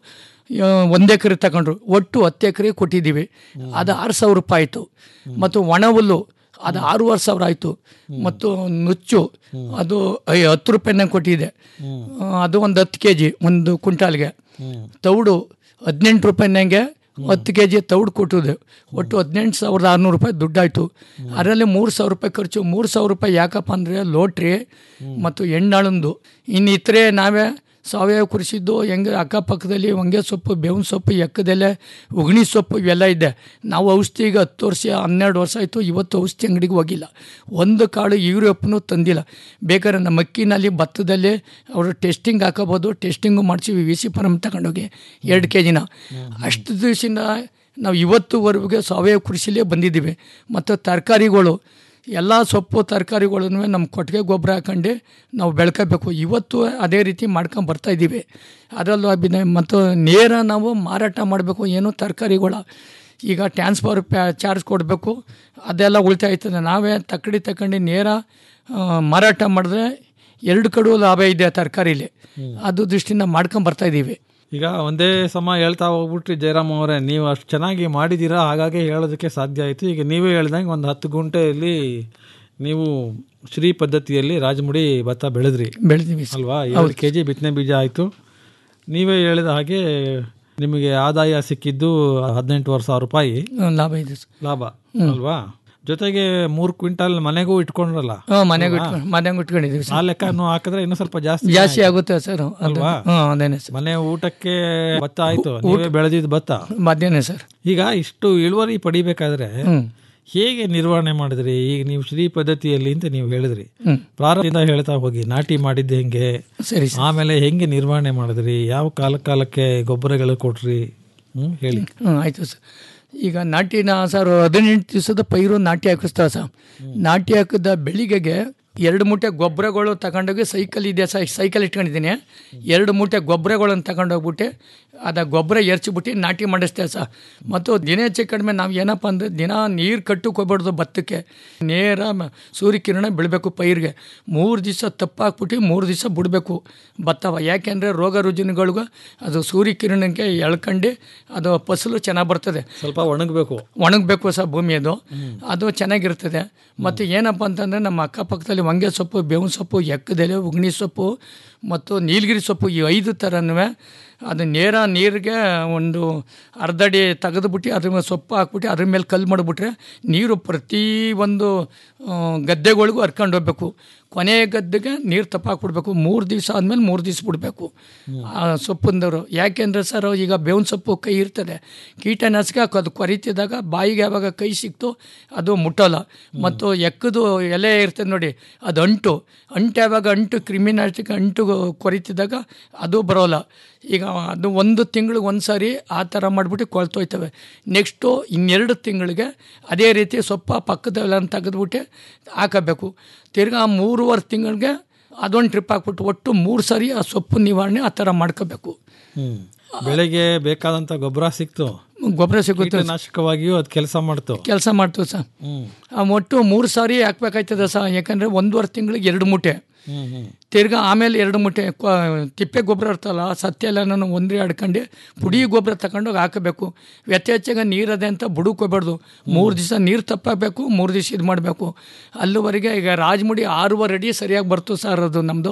ಒಂದು ಎಕರೆ ತಗೊಂಡ್ರು ಒಟ್ಟು ಹತ್ತು ಎಕರೆ ಕೊಟ್ಟಿದ್ದೀವಿ ಅದು ಆರು ಸಾವಿರ ರೂಪಾಯಿ ಆಯಿತು ಮತ್ತು ಒಣ ಹುಲ್ಲು ಅದು ಆರೂವರೆ ಸಾವಿರ ಆಯಿತು ಮತ್ತು ನುಚ್ಚು ಅದು ಐ- ಹತ್ತು ರೂಪಾಯಿನ ಕೊಟ್ಟಿದೆ ಆ, ಅದು ಒಂದು ಹತ್ತು ಕೆ ಜಿ ಒಂದು ಕ್ವಿಂಟಾಲ್ಗೆ ತೌಡು ಹದಿನೆಂಟು ರೂಪಾಯಿನಂಗೆ ಹತ್ತು ಕೆ ಜಿ ತೌಡು ಕೊಟ್ಟಿದೆ ಒಟ್ಟು ಹದಿನೆಂಟು ಸಾವಿರದ ಆರುನೂರು ರೂಪಾಯಿ ದುಡ್ಡಾಯಿತು ಅದರಲ್ಲಿ ಮೂರು ಸಾವಿರ ರೂಪಾಯಿ ಖರ್ಚು ಮೂರು ಸಾವಿರ ರೂಪಾಯಿ ಯಾಕಪ್ಪ ಅಂದರೆ ಲೋಟ್ರಿ ಮತ್ತು ಎಣ್ಣಾಳಂದು ಇನ್ನು ಇತರೆ ನಾವೇ ಸಾವಯವ ಕೃಷಿದ್ದು ಹೆಂಗೆ ಅಕ್ಕಪಕ್ಕದಲ್ಲಿ ಹೊಂಗೆ ಸೊಪ್ಪು ಬೇವಿನ ಸೊಪ್ಪು ಎಕ್ಕದೆಲೆ ಉಗಣಿ ಸೊಪ್ಪು ಇವೆಲ್ಲ ಇದೆ ನಾವು ಔಷಧಿ ಈಗ ಹತ್ತು ವರ್ಷ ಹನ್ನೆರಡು ವರ್ಷ ಆಯಿತು ಇವತ್ತು ಔಷಧಿ ಅಂಗಡಿಗೆ ಹೋಗಿಲ್ಲ ಒಂದು ಕಾಳು ಯೂರಿಯಪ್ಪನು ತಂದಿಲ್ಲ ಬೇಕಾದ್ರೆ ನಮ್ಮ ಅಕ್ಕಿನಲ್ಲಿ ಭತ್ತದಲ್ಲಿ ಅವರು ಟೆಸ್ಟಿಂಗ್ ಹಾಕೋಬೋದು ಟೆಸ್ಟಿಂಗು ಮಾಡಿಸಿ ವಿ ಸಿ ಫಾರಮ್ ತಗೊಂಡೋಗಿ ಎರಡು ಕೆ ಜಿನ ಅಷ್ಟು ದಿವಸದಿಂದ ನಾವು ಇವತ್ತುವರೆಗೆ ಸಾವಯವ ಕೃಷಿಲೇ ಬಂದಿದ್ದೀವಿ ಮತ್ತು ತರಕಾರಿಗಳು ಎಲ್ಲ ಸೊಪ್ಪು ತರಕಾರಿಗಳನ್ನು ನಮ್ಮ ಕೊಟ್ಟಿಗೆ ಗೊಬ್ಬರ ಹಾಕೊಂಡು ನಾವು ಬೆಳ್ಕೋಬೇಕು ಇವತ್ತು ಅದೇ ರೀತಿ ಮಾಡ್ಕೊಂಡು ಬರ್ತಾ ಇದ್ದೀವಿ ಅದರಲ್ಲೂ ಅಭಿನಯ ಮತ್ತು ನೇರ ನಾವು ಮಾರಾಟ ಮಾಡಬೇಕು ಏನು ತರಕಾರಿಗಳ ಈಗ ಟ್ರಾನ್ಸ್ಫರ್ ಪ್ಯಾ ಚಾರ್ಜ್ ಕೊಡಬೇಕು ಅದೆಲ್ಲ ಉಳಿತಾಯ ಆಯ್ತದೆ ನಾವೇ ತಕ್ಕಡಿ ತಗೊಂಡು ನೇರ ಆ, ಮಾರಾಟ ಮಾಡಿದ್ರೆ ಎರಡು ಕಡೆ ಲಾಭ ಇದೆ ತರಕಾರಿಲಿ ಅದು ದೃಷ್ಟಿಯಿಂದ ಮಾಡ್ಕೊಂಡು ಬರ್ತಾ ಇದ್ದೀವಿ ಈಗ ಒಂದೇ ಸಮ ಹೇಳ್ತಾ ಹೋಗ್ಬಿಟ್ರಿ ಜಯರಾಮ್ ಅವರೇ ನೀವು ಅಷ್ಟು ಚೆನ್ನಾಗಿ ಮಾಡಿದ್ದೀರಾ ಹಾಗಾಗಿ ಹೇಳೋದಕ್ಕೆ ಸಾಧ್ಯ ಆಯಿತು ಈಗ ನೀವೇ ಹೇಳ್ದಂಗೆ ಒಂದು ಹತ್ತು ಗುಂಟೆಯಲ್ಲಿ ನೀವು ಶ್ರೀ ಪದ್ಧತಿಯಲ್ಲಿ ರಾಜಮುಡಿ ಭತ್ತ ಬೆಳೆದ್ರಿ ಬೆಳೆದಿವಿ ಸರ್. ಅಲ್ವಾ ಹೌದು. ಎರಡು ಕೆ ಜಿ ಬಿತ್ತನೆ ಬೀಜ ಆಯಿತು ನೀವೇ ಹೇಳಿದ ಹಾಗೆ ನಿಮಗೆ ಆದಾಯ ಸಿಕ್ಕಿದ್ದು ಹದಿನೆಂಟುವರೆ ಸಾವಿರ ರೂಪಾಯಿ ಹ್ಮ್, ಲಾಭ ಇದೆ ಸರ್. ಲಾಭ ಹ್ಮ್. ಅಲ್ವಾ ಜೊತೆಗೆ ಮೂರು ಕ್ವಿಂಟಲ್ ಮನೆಗೂ ಇಟ್ಕೊಂಡ್ರಲ್ಲ ಹ್ಞೂ ಮನೆಗೆ ಅಲ್ವಾ? ಇಟ್ಕೊಂಡು ಮನೆಗೆ ಇಟ್ಕೊಂಡಿದ್ದೀವಿ ಆ ಲೆಕ್ಕನು ಹಾಕಿದ್ರೆ ಇನ್ನೂ ಸ್ವಲ್ಪ ಜಾಸ್ತಿ ಜಾಸ್ತಿ ಆಗುತ್ತೆ ಸರ್ ಅದು ಅಲ್ವಾ ಹ್ಞೂ ಅದೇನೆ ಸರ್ ಮನೆ ಊಟಕ್ಕೆ ಭತ್ತ ಆಯ್ತು ನೀವೇ ಬೆಳೆದಿದ್ದು ಭತ್ತ ಮಧ್ಯಾಹ್ನ ಸರ್ ಈಗ ಇಷ್ಟು ಇಳುವರಿ ಪಡಿಬೇಕಾದ್ರೆ ಹ್ಮ್. ಹೇಗೆ ನಿರ್ವಹಣೆ ಮಾಡಿದ್ರಿ ಈಗ ನೀವು ಶ್ರೀ ಪದ್ಧತಿಯಲ್ಲಿ ಅಂತ ನೀವು ಹೇಳಿದ್ರಿ ಹ್ಮ್. ಪ್ರಾರಂಭದಿಂದ ಹೇಳ್ತಾ ಹೋಗಿ ನಾಟಿ ಮಾಡಿದ್ದು ಹೆಂಗೆ ಸರಿ ಆಮೇಲೆ ಹೆಂಗೆ ನಿರ್ವಹಣೆ ಮಾಡಿದ್ರಿ ಯಾವ ಕಾಲ ಕಾಲಕ್ಕೆ ಗೊಬ್ಬರಗಳು ಕೊಟ್ರಿ ಹ್ಮ್ ಹೇಳಿ ಹ್ಞೂ ಆಯಿತು ಸರ್ ಈಗ ನಾಟಿನ ಸರ್ ಹದಿನೆಂಟು ದಿವಸದ ಪೈರು ನಾಟಿ ಹಾಕಿಸ್ತಾವೆ ಸರ್ ನಾಟಿ ಹಾಕಿದ ಬೆಳಿಗ್ಗೆಗೆ ಎರಡು ಮೂಟೆ ಗೊಬ್ಬರಗಳು ತಗೊಂಡೋಗಿ ಸೈಕಲ್ ಇದೆ ಸೈ ಸೈಕಲ್ ಇಟ್ಕೊಂಡಿದ್ದೀನಿ ಎರಡು ಮೂಟೆ ಗೊಬ್ಬರಗಳನ್ನು ತಗೊಂಡೋಗ್ಬಿಟ್ಟು ಅದ ಗೊಬ್ಬರ ಎರ್ಚಿಬಿಟ್ಟು ನಾಟಿ ಮಾಡಿಸ್ತೇವೆ ಸರ್ ಮತ್ತು ದಿನ ಹೆಚ್ಚು ಕಡಿಮೆ ನಾವು ಏನಪ್ಪ ಅಂದರೆ ದಿನ ನೀರು ಕಟ್ಟಕ್ಕೆ ಭತ್ತಕ್ಕೆ ನೇರ ಮ- ಸೂರ್ಯಕಿರಣ ಬೀಳಬೇಕು ಪೈರಿಗೆ ಮೂರು ದಿವಸ ತಪ್ಪಾಕ್ಬಿಟ್ಟು ಮೂರು ದಿವಸ ಬಿಡಬೇಕು ಭತ್ತವ ಯಾಕೆಂದರೆ ರೋಗ ರುಜಿನಗಳಿಗೂ ಅದು ಸೂರ್ಯಕಿರಣಕ್ಕೆ ಎಳ್ಕೊಂಡು ಅದು ಫಸಲು ಚೆನ್ನಾಗಿ ಬರ್ತದೆ ಸ್ವಲ್ಪ ಒಣಗಬೇಕು ಒಣಗಬೇಕು ಸಹ ಭೂಮಿ ಅದು ಅದು ಚೆನ್ನಾಗಿರ್ತದೆ ಮತ್ತು ಏನಪ್ಪ ಅಂತಂದರೆ ನಮ್ಮ ಅಕ್ಕಪಕ್ಕದಲ್ಲಿ ಹೊಂಗೆ ಸೊಪ್ಪು ಬೇವಿನ ಸೊಪ್ಪು ಎಕ್ಕದೆಲೆ ಉಗ್ನಿ ಸೊಪ್ಪು ಮತ್ತು ನೀಲಗಿರಿ ಸೊಪ್ಪು ಈ ಐದು ಥರನೂ ಅದು ನೇರ ನೀರಿಗೆ ಒಂದು ಅರ್ಧ ಅಡಿ ತೆಗೆದುಬಿಟ್ಟು ಅದ್ರ ಮೇಲೆ ಸೊಪ್ಪು ಹಾಕ್ಬಿಟ್ಟು ಅದ್ರ ಮೇಲೆ ಕಲ್ಲು ಮಾಡಿಬಿಟ್ರೆ ನೀರು ಪ್ರತಿ ಒಂದು ಆ, ಗದ್ದೆಗಳಿಗೂ ಹರ್ಕೊಂಡು ಹೋಗ್ಬೇಕು ಕೊನೆ ಗದ್ದೆಗೆ ನೀರು ತಪ್ಪಾಕ್ಬಿಡ್ಬೇಕು ಮೂರು ದಿವಸ ಆದಮೇಲೆ ಮೂರು ದಿವಸ ಬಿಡಬೇಕು ಆ ಸೊಪ್ಪಿಂದವರು ಯಾಕೆಂದರೆ ಸರ್ ಈಗ ಬೇವಿನ ಸೊಪ್ಪು ಕೈ ಇರ್ತದೆ ಕೀಟನಾಶಕ ಅದು ಕೊರಿತಿದಾಗ ಬಾಯಿಗೆ ಯಾವಾಗ ಕೈ ಸಿಕ್ತು ಅದು ಮುಟ್ಟೋಲ್ಲ ಮತ್ತು ಎಕ್ಕದು ಎಲೆ ಇರ್ತದೆ ನೋಡಿ ಅದು ಅಂಟು ಅಂಟು ಯಾವಾಗ ಅಂಟು ಕ್ರಿಮಿನಾಶಕ ಅಂಟು ಕೊರಿತಿದ್ದಾಗ ಅದು ಬರೋಲ್ಲ ಈಗ ಅದು ಒಂದು ತಿಂಗಳಿಗೆ ಒಂದು ಸಾರಿ ಆ ಥರ ಮಾಡಿಬಿಟ್ಟು ಕೊಳ್ತೋಯ್ತವೆ ನೆಕ್ಸ್ಟು ಇನ್ನೆರಡು ತಿಂಗಳಿಗೆ ಅದೇ ರೀತಿ ಸೊಪ್ಪ ಪಕ್ಕದೆಲ್ಲ ತೆಗೆದ್ಬಿಟ್ಟು ಹಾಕಬೇಕು ತಿರ್ಗಾ ಮೂರುವರೆ ತಿಂಗಳಿಗೆ ಅದೊಂದು ಟ್ರಿಪ್ ಹಾಕ್ಬಿಟ್ಟು ಒಟ್ಟು ಮೂರು ಸಾರಿ ಆ ಸೊಪ್ಪು ನಿವಾರಣೆ ಆ ಥರ ಮಾಡ್ಕೋಬೇಕು ಹ್ಮ್ ಬೆಳೆಗೆ ಬೇಕಾದಂತ ಗೊಬ್ಬರ ಸಿಕ್ತು ಗೊಬ್ಬರ ಸಿಗುತ್ತೆ ನಾಶಕವಾಗಿಯೂ ಅದು ಕೆಲಸ ಮಾಡ್ತು ಕೆಲಸ ಮಾಡ್ತೀವಿ ಸರ್ ಹ್ಮ್ ಆ ಒಟ್ಟು ಮೂರು ಸಾರಿ ಹಾಕ್ಬೇಕಾಯ್ತದೆ ಸರ್ ಯಾಕಂದರೆ ಒಂದೂವರೆ ತಿಂಗಳಿಗೆ ಎರಡು ಮೂಟೆ ಹ್ಮ್ ಹ್ಮ್ ತಿರ್ಗಾ ಆಮೇಲೆ ಎರಡು ಮೂಟೆ ಕ್ವ- ತಿಪ್ಪೆ ಗೊಬ್ಬರ ಇರ್ತಲ್ಲ ಆ ಸತ್ಯ ಎಲ್ಲ ನಾನು ಒಂದೇ ಆಡ್ಕೊಂಡು ಪುಡಿ ಗೊಬ್ಬರ ತಗೊಂಡೋಗಿ ಹಾಕಬೇಕು ಯಥೇಚ್ಛಾಗ ನೀರದೆ ಅಂತ ಬುಡಕ್ಕೆ ಹೋಗ್ಬಾರ್ದು ಮೂರು ದಿವಸ ನೀರು ತಪ್ಪಬೇಕು ಮೂರು ದಿವಸ ಇದು ಮಾಡಬೇಕು ಅಲ್ಲಿವರೆಗೆ ಈಗ ರಾಜಮುಡಿ ಆರೂವರೆ ಅಡಿ ಸರಿಯಾಗಿ ಬರ್ತು ಸರ್ ಅದು ನಮ್ಮದು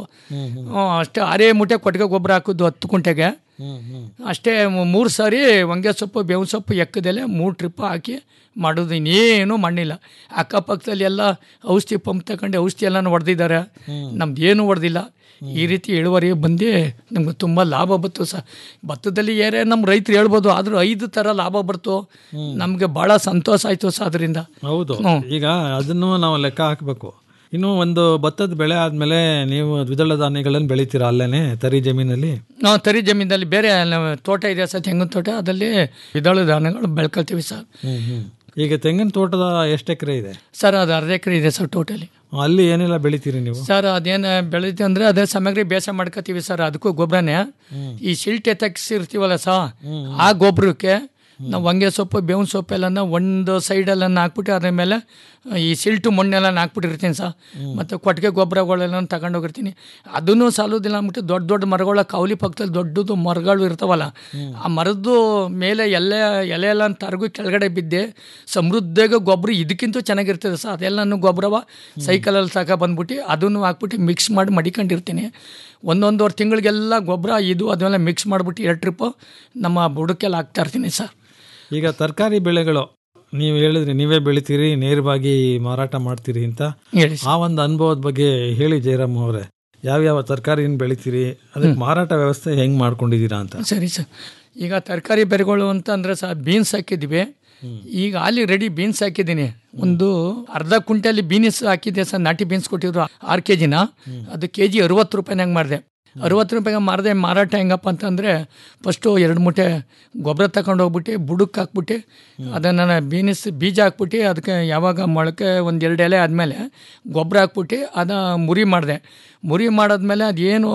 ಅಷ್ಟೇ ಆರೇ ಮೂಟೆ ಕೊಟ್ಟಿಗೆ ಗೊಬ್ಬರ ಹಾಕಿದ್ದು ಹತ್ತು ಕುಂಟೆಗೆ ಹ್ಮ್ ಹ್ಮ್ ಅಷ್ಟೇ ಮೂರು ಸಾರಿ ಹೊಂಗೆ ಸೊಪ್ಪು ಬೇವಿನ ಸೊಪ್ಪು ಎಕ್ಕದೆಲೆ ಮೂರು ಟ್ರಿಪ್ ಹಾಕಿ ಮಾಡೋದು ಇನ್ನೇನು ಮಣ್ಣಿಲ್ಲ ಅಕ್ಕಪಕ್ಕದಲ್ಲಿ ಎಲ್ಲ ಔಷಧಿ ಪಂಪ್ ತಗೊಂಡು ಔಷಧಿ ಎಲ್ಲನೂ ಹೊಡೆದಿದ್ದಾರೆ ನಮ್ದು ಏನು ಹೊಡೆದಿಲ್ಲ ಈ ರೀತಿ ಇಳುವರಿ ಬಂದು ನಮ್ಗೆ ತುಂಬ ಲಾಭ ಬಂತು ಸಹ ಭತ್ತದಲ್ಲಿ ಏರೇ ನಮ್ಮ ರೈತರು ಹೇಳ್ಬೋದು ಆದರೂ ಐದು ಥರ ಲಾಭ ಬರ್ತು ನಮಗೆ ಭಾಳ ಸಂತೋಷ ಆಯಿತು ಸಹ ಅದರಿಂದ ಹೌದು ಈಗ ಅದನ್ನು ನಾವು ಲೆಕ್ಕ ಹಾಕಬೇಕು ಇನ್ನು ಒಂದು ಭತ್ತದ ಬೆಳೆ ಆದ್ಮೇಲೆ ನೀವು ದ್ವಿದಳ ಧಾನ್ಯಗಳನ್ನು ಬೆಳಿತೀರಾ ಅಲ್ಲೇನೆ ತರಿ ಜಮೀನಲ್ಲಿ ನಾವು ತರಿ ಜಮೀನಲ್ಲಿ ಬೇರೆ ನಮ್ಮ ತೋಟ ಇದೆ ಸರ್ ತೆಂಗಿನ ತೋಟ ಅದಲ್ಲಿ ದ್ವಿದಳ ಧಾನ್ಯಗಳು ಬೆಳ್ಕೊಳ್ತೀವಿ ಸರ್ ಹ್ಮ್ ಹ್ಮ್ ಈಗ ತೆಂಗಿನ ತೋಟದ ಎಷ್ಟು ಎಕರೆ ಇದೆ ಸರ್ ಅದು ಅರ್ಧ ಎಕರೆ ಇದೆ ಸರ್ ಟೋಟಲಿ ಅಲ್ಲಿ ಏನೆಲ್ಲ ಬೆಳಿತೀರಿ ನೀವು ಸರ್ ಅದೇನು ಬೆಳಿತೀವಿ ಅಂದರೆ ಅದೇ ಸಮಗ್ರ ಬೇಸಾಯ ಮಾಡ್ಕೋತೀವಿ ಸರ್ ಅದಕ್ಕೂ ಗೊಬ್ಬರನೇ ಈ ಸಿಲ್ಟ್ ಎತ್ತಕ್ಸಿರ್ತೀವಲ್ಲ ಸಾ ಆ ಗೊಬ್ಬರಕ್ಕೆ ನಾವು ಹೊಂಗೆ ಸೊಪ್ಪು ಬೇವಿನ ಸೊಪ್ಪೆಲ್ಲ ಒಂದು ಸೈಡೆಲ್ಲ ಹಾಕ್ಬಿಟ್ಟು ಅದ್ರ ಮೇಲೆ ಈ ಸಿಲ್ಟು ಮಣ್ಣೆಲ್ಲ ಹಾಕ್ಬಿಟ್ಟಿರ್ತೀನಿ ಸರ್ ಮತ್ತು ಕೊಟ್ಟಿಗೆ ಗೊಬ್ಬರಗಳೆಲ್ಲ ತಗೊಂಡೋಗಿರ್ತೀನಿ ಅದನ್ನು ಸಾಲೋದಿಲ್ಲ ಅಂದ್ಬಿಟ್ಟು ದೊಡ್ಡ ದೊಡ್ಡ ಮರಗಳ ಕಾವಲಿ ಪಕ್ಕದಲ್ಲಿ ದೊಡ್ಡದು ಮರಗಳು ಇರ್ತಾವಲ್ಲ ಆ ಮರದ್ದು ಮೇಲೆ ಎಲೆ ಎಲೆ ಎಲ್ಲ ತರಗು ಕೆಳಗಡೆ ಬಿದ್ದೆ ಸಮೃದ್ಧಿಯಾಗ ಗೊಬ್ಬರ ಇದಕ್ಕಿಂತ ಚೆನ್ನಾಗಿರ್ತದೆ ಸರ್ ಅದೆಲ್ಲನೂ ಗೊಬ್ಬರವ ಸೈಕಲಲ್ಲಿ ತಗೊ ಬಂದ್ಬಿಟ್ಟು ಅದನ್ನು ಹಾಕ್ಬಿಟ್ಟು ಮಿಕ್ಸ್ ಮಾಡಿ ಮಡಿಕೊಂಡಿರ್ತೀನಿ ಒಂದೊಂದುವರೆ ತಿಂಗಳಿಗೆಲ್ಲ ಗೊಬ್ಬರ ಇದು ಅದೆಲ್ಲ ಮಿಕ್ಸ್ ಮಾಡಿಬಿಟ್ಟು ಎರಡು ಟ್ರಿಪ್ಪು ನಮ್ಮ ಬುಡಕ್ಕೆಲ್ಲ ಹಾಕ್ತಾ ಇರ್ತೀನಿ ಸರ್ ಈಗ ತರಕಾರಿ ಬೆಳೆಗಳು ನೀವು ಹೇಳಿದ್ರಿ ನೀವೇ ಬೆಳಿತೀರಿ ನೇರವಾಗಿ ಮಾರಾಟ ಮಾಡ್ತೀರಿ ಅಂತ ಹೇಳಿ ಆ ಒಂದು ಅನುಭವದ ಬಗ್ಗೆ ಹೇಳಿ ಜಯರಾಮ್ ಅವರೇ ಯಾವ್ಯಾವ ತರಕಾರಿನ ಬೆಳಿತೀರಿ ಅದಕ್ಕೆ ಮಾರಾಟ ವ್ಯವಸ್ಥೆ ಹೆಂಗ್ ಮಾಡ್ಕೊಂಡಿದ್ದೀರಾ ಅಂತ ಸರಿ ಸರ್ ಈಗ ತರಕಾರಿ ಬೆಳೆಗಳು ಅಂತ ಅಂದರೆ ಸರ್ ಬೀನ್ಸ್ ಹಾಕಿದ್ವಿ ಈಗ ಅಲ್ಲಿ ರೆಡಿ ಬೀನ್ಸ್ ಹಾಕಿದ್ದೀನಿ ಒಂದು ಅರ್ಧ ಕುಂಟಲಿ ಬೀನ್ಸ್ ಹಾಕಿದ್ದೆ ಸರ್ ನಾಟಿ ಬೀನ್ಸ್ ಕೊಟ್ಟಿದ್ರು ಆರು ಕೆ ಜಿನ ಅದು ಕೆ ಜಿ ಅರುವತ್ತು ರೂಪಾಯಿನಾಗ ಮಾಡಿದೆ ಅರುವತ್ತು ರೂಪಾಯಿಗೆ ಮಾರಿದೆ ಮಾರಾಟ ಹೆಂಗಪ್ಪ ಅಂತಂದರೆ ಫಸ್ಟು ಎರಡು ಮೂಟೆ ಗೊಬ್ಬರ ತಗೊಂಡು ಹೋಗ್ಬಿಟ್ಟು ಬುಡಕ್ಕೆ ಹಾಕ್ಬಿಟ್ಟು ಅದನ್ನು ಬೀನ್ಸ್ ಬೀಜ ಹಾಕ್ಬಿಟ್ಟು ಅದಕ್ಕೆ ಯಾವಾಗ ಮೊಳಕೆ ಒಂದು ಎರಡು ಎಲೆ ಆದಮೇಲೆ ಗೊಬ್ಬರ ಹಾಕ್ಬಿಟ್ಟು ಅದ ಮುರಿ ಮಾಡಿದೆ ಮುರಿ ಮಾಡಾದ್ಮೇಲೆ ಅದೇನು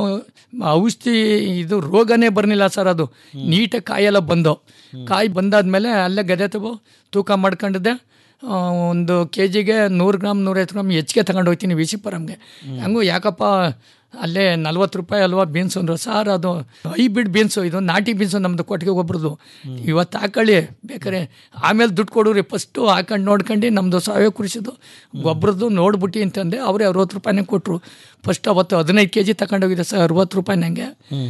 ಔಷಧಿ ಇದು ರೋಗನೇ ಬರಲಿಲ್ಲ ಸರ್ ಅದು ನೀಟಾಗಿ ಕಾಯೆಲ್ಲ ಬಂದು ಕಾಯಿ ಬಂದಾದ್ಮೇಲೆ ಅಲ್ಲೇ ಗದೆ ತಗೋ ತೂಕ ಮಾಡ್ಕೊಂಡಿದ್ದೆ ಆ, ಒಂದು ಕೆ ಜಿಗೆ ನೂರು ಗ್ರಾಮ್ ನೂರೈವತ್ತು ಗ್ರಾಮ್ ಹೆಚ್ಚಿಗೆ ತಗೊಂಡು ಹೋಗ್ತೀನಿ ವಿ ಸಿ ಪರಮ್ಗೆ ಹಂಗೂ ಯಾಕಪ್ಪ ಅಲ್ಲೇ ನಲ್ವತ್ತು ರೂಪಾಯಿ ಅಲ್ವಾ ಬೀನ್ಸ್ ಅಂದರು ಸಾರ್ ಅದು ಹೈಬ್ರಿಡ್ ಬೀನ್ಸು ಇದು ನಾಟಿ ಬೀನ್ಸು ನಮ್ಮದು ಕೊಟ್ಟಿಗೆ ಗೊಬ್ಬರದು ಇವತ್ತು ಹಾಕೊಳ್ಳಿ ಬೇಕಾರೆ ಆಮೇಲೆ ದುಡ್ಡು ಕೊಡೋರಿ ಫಸ್ಟು ಹಾಕೊಂಡು ನೋಡ್ಕೊಂಡು ನಮ್ಮದು ಸಾವಯವ ಕೃಷಿದು ಗೊಬ್ಬರದ್ದು ನೋಡ್ಬಿಟ್ಟು ಅಂತಂದೆ ಅವರೇ ಅರವತ್ತು ರೂಪಾಯಿನೇ ಕೊಟ್ಟರು ಫಸ್ಟ್ ಅವತ್ತು ಹದಿನೈದು ಕೆ ಜಿ ತಗೊಂಡೋಗಿದ್ದೆ ಸರ್ ಅರವತ್ತು ರೂಪಾಯಿ ನನಗೆ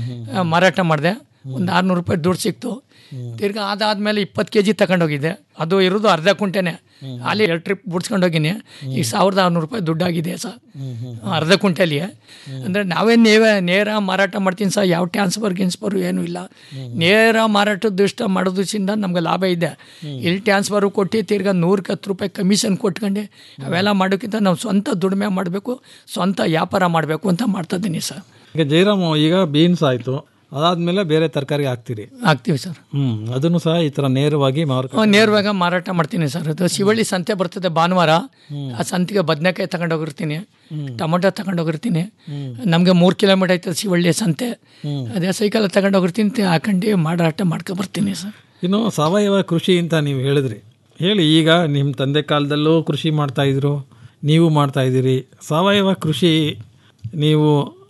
ಮಾರಾಟ ಮಾಡಿದೆ ಒಂದು ಆರುನೂರು ರೂಪಾಯಿ ದುಡ್ಡು ಸಿಕ್ತು ತಿರ್ಗಾ ಅದಾದಮೇಲೆ ಇಪ್ಪತ್ತು ಕೆ ಜಿ ತಗೊಂಡೋಗಿದ್ದೆ ಅದು ಇರೋದು ಅರ್ಧ ಕುಂಟೆನೆ ಅಲ್ಲಿ ಎರಡು ಟ್ರಿಪ್ ಬಿಡ್ಸ್ಕೊಂಡೋಗಿನಿ ಈಗ ಸಾವಿರದ ಆರುನೂರು ರೂಪಾಯಿ ದುಡ್ಡಾಗಿದೆ ಸರ್ ಅರ್ಧ ಕುಂಟೆಲಿಗೆ ಅಂದರೆ ನಾವೇ ನೇವ ನೇರ ಮಾರಾಟ ಮಾಡ್ತೀನಿ ಸರ್ ಯಾವ ಟ್ರಾನ್ಸ್ಫರ್ ಗಿನ್ಸ್ಫರು ಏನೂ ಇಲ್ಲ ನೇರ ಮಾರಾಟದ ಇಷ್ಟ ಮಾಡೋದ್ರಿಂದ ನಮ್ಗೆ ಲಾಭ ಇದೆ ಇಲ್ಲಿ ಟ್ರಾನ್ಸ್ಫರು ಕೊಟ್ಟು ತಿರ್ಗಾ ನೂರಕ್ಕೆ ಹತ್ತು ರೂಪಾಯಿ ಕಮಿಷನ್ ಕೊಟ್ಕೊಂಡು ಅವೆಲ್ಲ ಮಾಡೋಕ್ಕಿಂತ ನಾವು ಸ್ವಂತ ದುಡಿಮೆ ಮಾಡಬೇಕು ಸ್ವಂತ ವ್ಯಾಪಾರ ಮಾಡಬೇಕು ಅಂತ ಮಾಡ್ತಾ ಇದ್ದೀನಿ ಸರ್ ಈಗ ಜಯರಾಮ್ ಈಗ ಬೀನ್ಸ್ ಆಯ್ತು ಅದಾದ್ಮೇಲೆ ಬೇರೆ ತರಕಾರಿ ಹಾಕ್ತೀರಿ ಹಾಕ್ತೀವಿ ಸರ್ ಹ್ಮ್ ಅದನ್ನು ಸಹ ಈ ತರ ನೇರವಾಗಿ ಮಾರಾಟ ಹ್ಮ್, ನೇರವಾಗಿ ಮಾರಾಟ ಮಾಡ್ತೀನಿ ಸರ್ ಅದು ಶಿವಳ್ಳಿ ಸಂತೆ ಬರ್ತದೆ ಭಾನುವಾರ ಆ ಸಂತೆಗೆ ಬದನೆಕಾಯಿ ತಗೊಂಡೋಗಿರ್ತೀನಿ ಟೊಮೊಟೊ ತಗೊಂಡೋಗಿರ್ತೀನಿ ನಮಗೆ ಮೂರು ಕಿಲೋಮೀಟರ್ ಆಯ್ತದೆ ಶಿವಳ್ಳಿ ಸಂತೆ ಅದೇ ಸೈಕಲ್ ತಗೊಂಡೋಗಿರ್ತೀನಿ ಹಾಕೊಂಡು ಮಾರಾಟ ಮಾಡ್ಕೊ ಬರ್ತೀನಿ ಸರ್ ಇನ್ನು ಸಾವಯವ ಕೃಷಿ ಅಂತ ನೀವು ಹೇಳಿದ್ರಿ ಹೇಳಿ ಈಗ ನಿಮ್ಮ ತಂದೆ ಕಾಲದಲ್ಲೂ ಕೃಷಿ ಮಾಡ್ತಾ ಇದ್ರು ನೀವು ಮಾಡ್ತಾ ಇದ್ದೀರಿ ಸಾವಯವ ಕೃಷಿ ನೀವು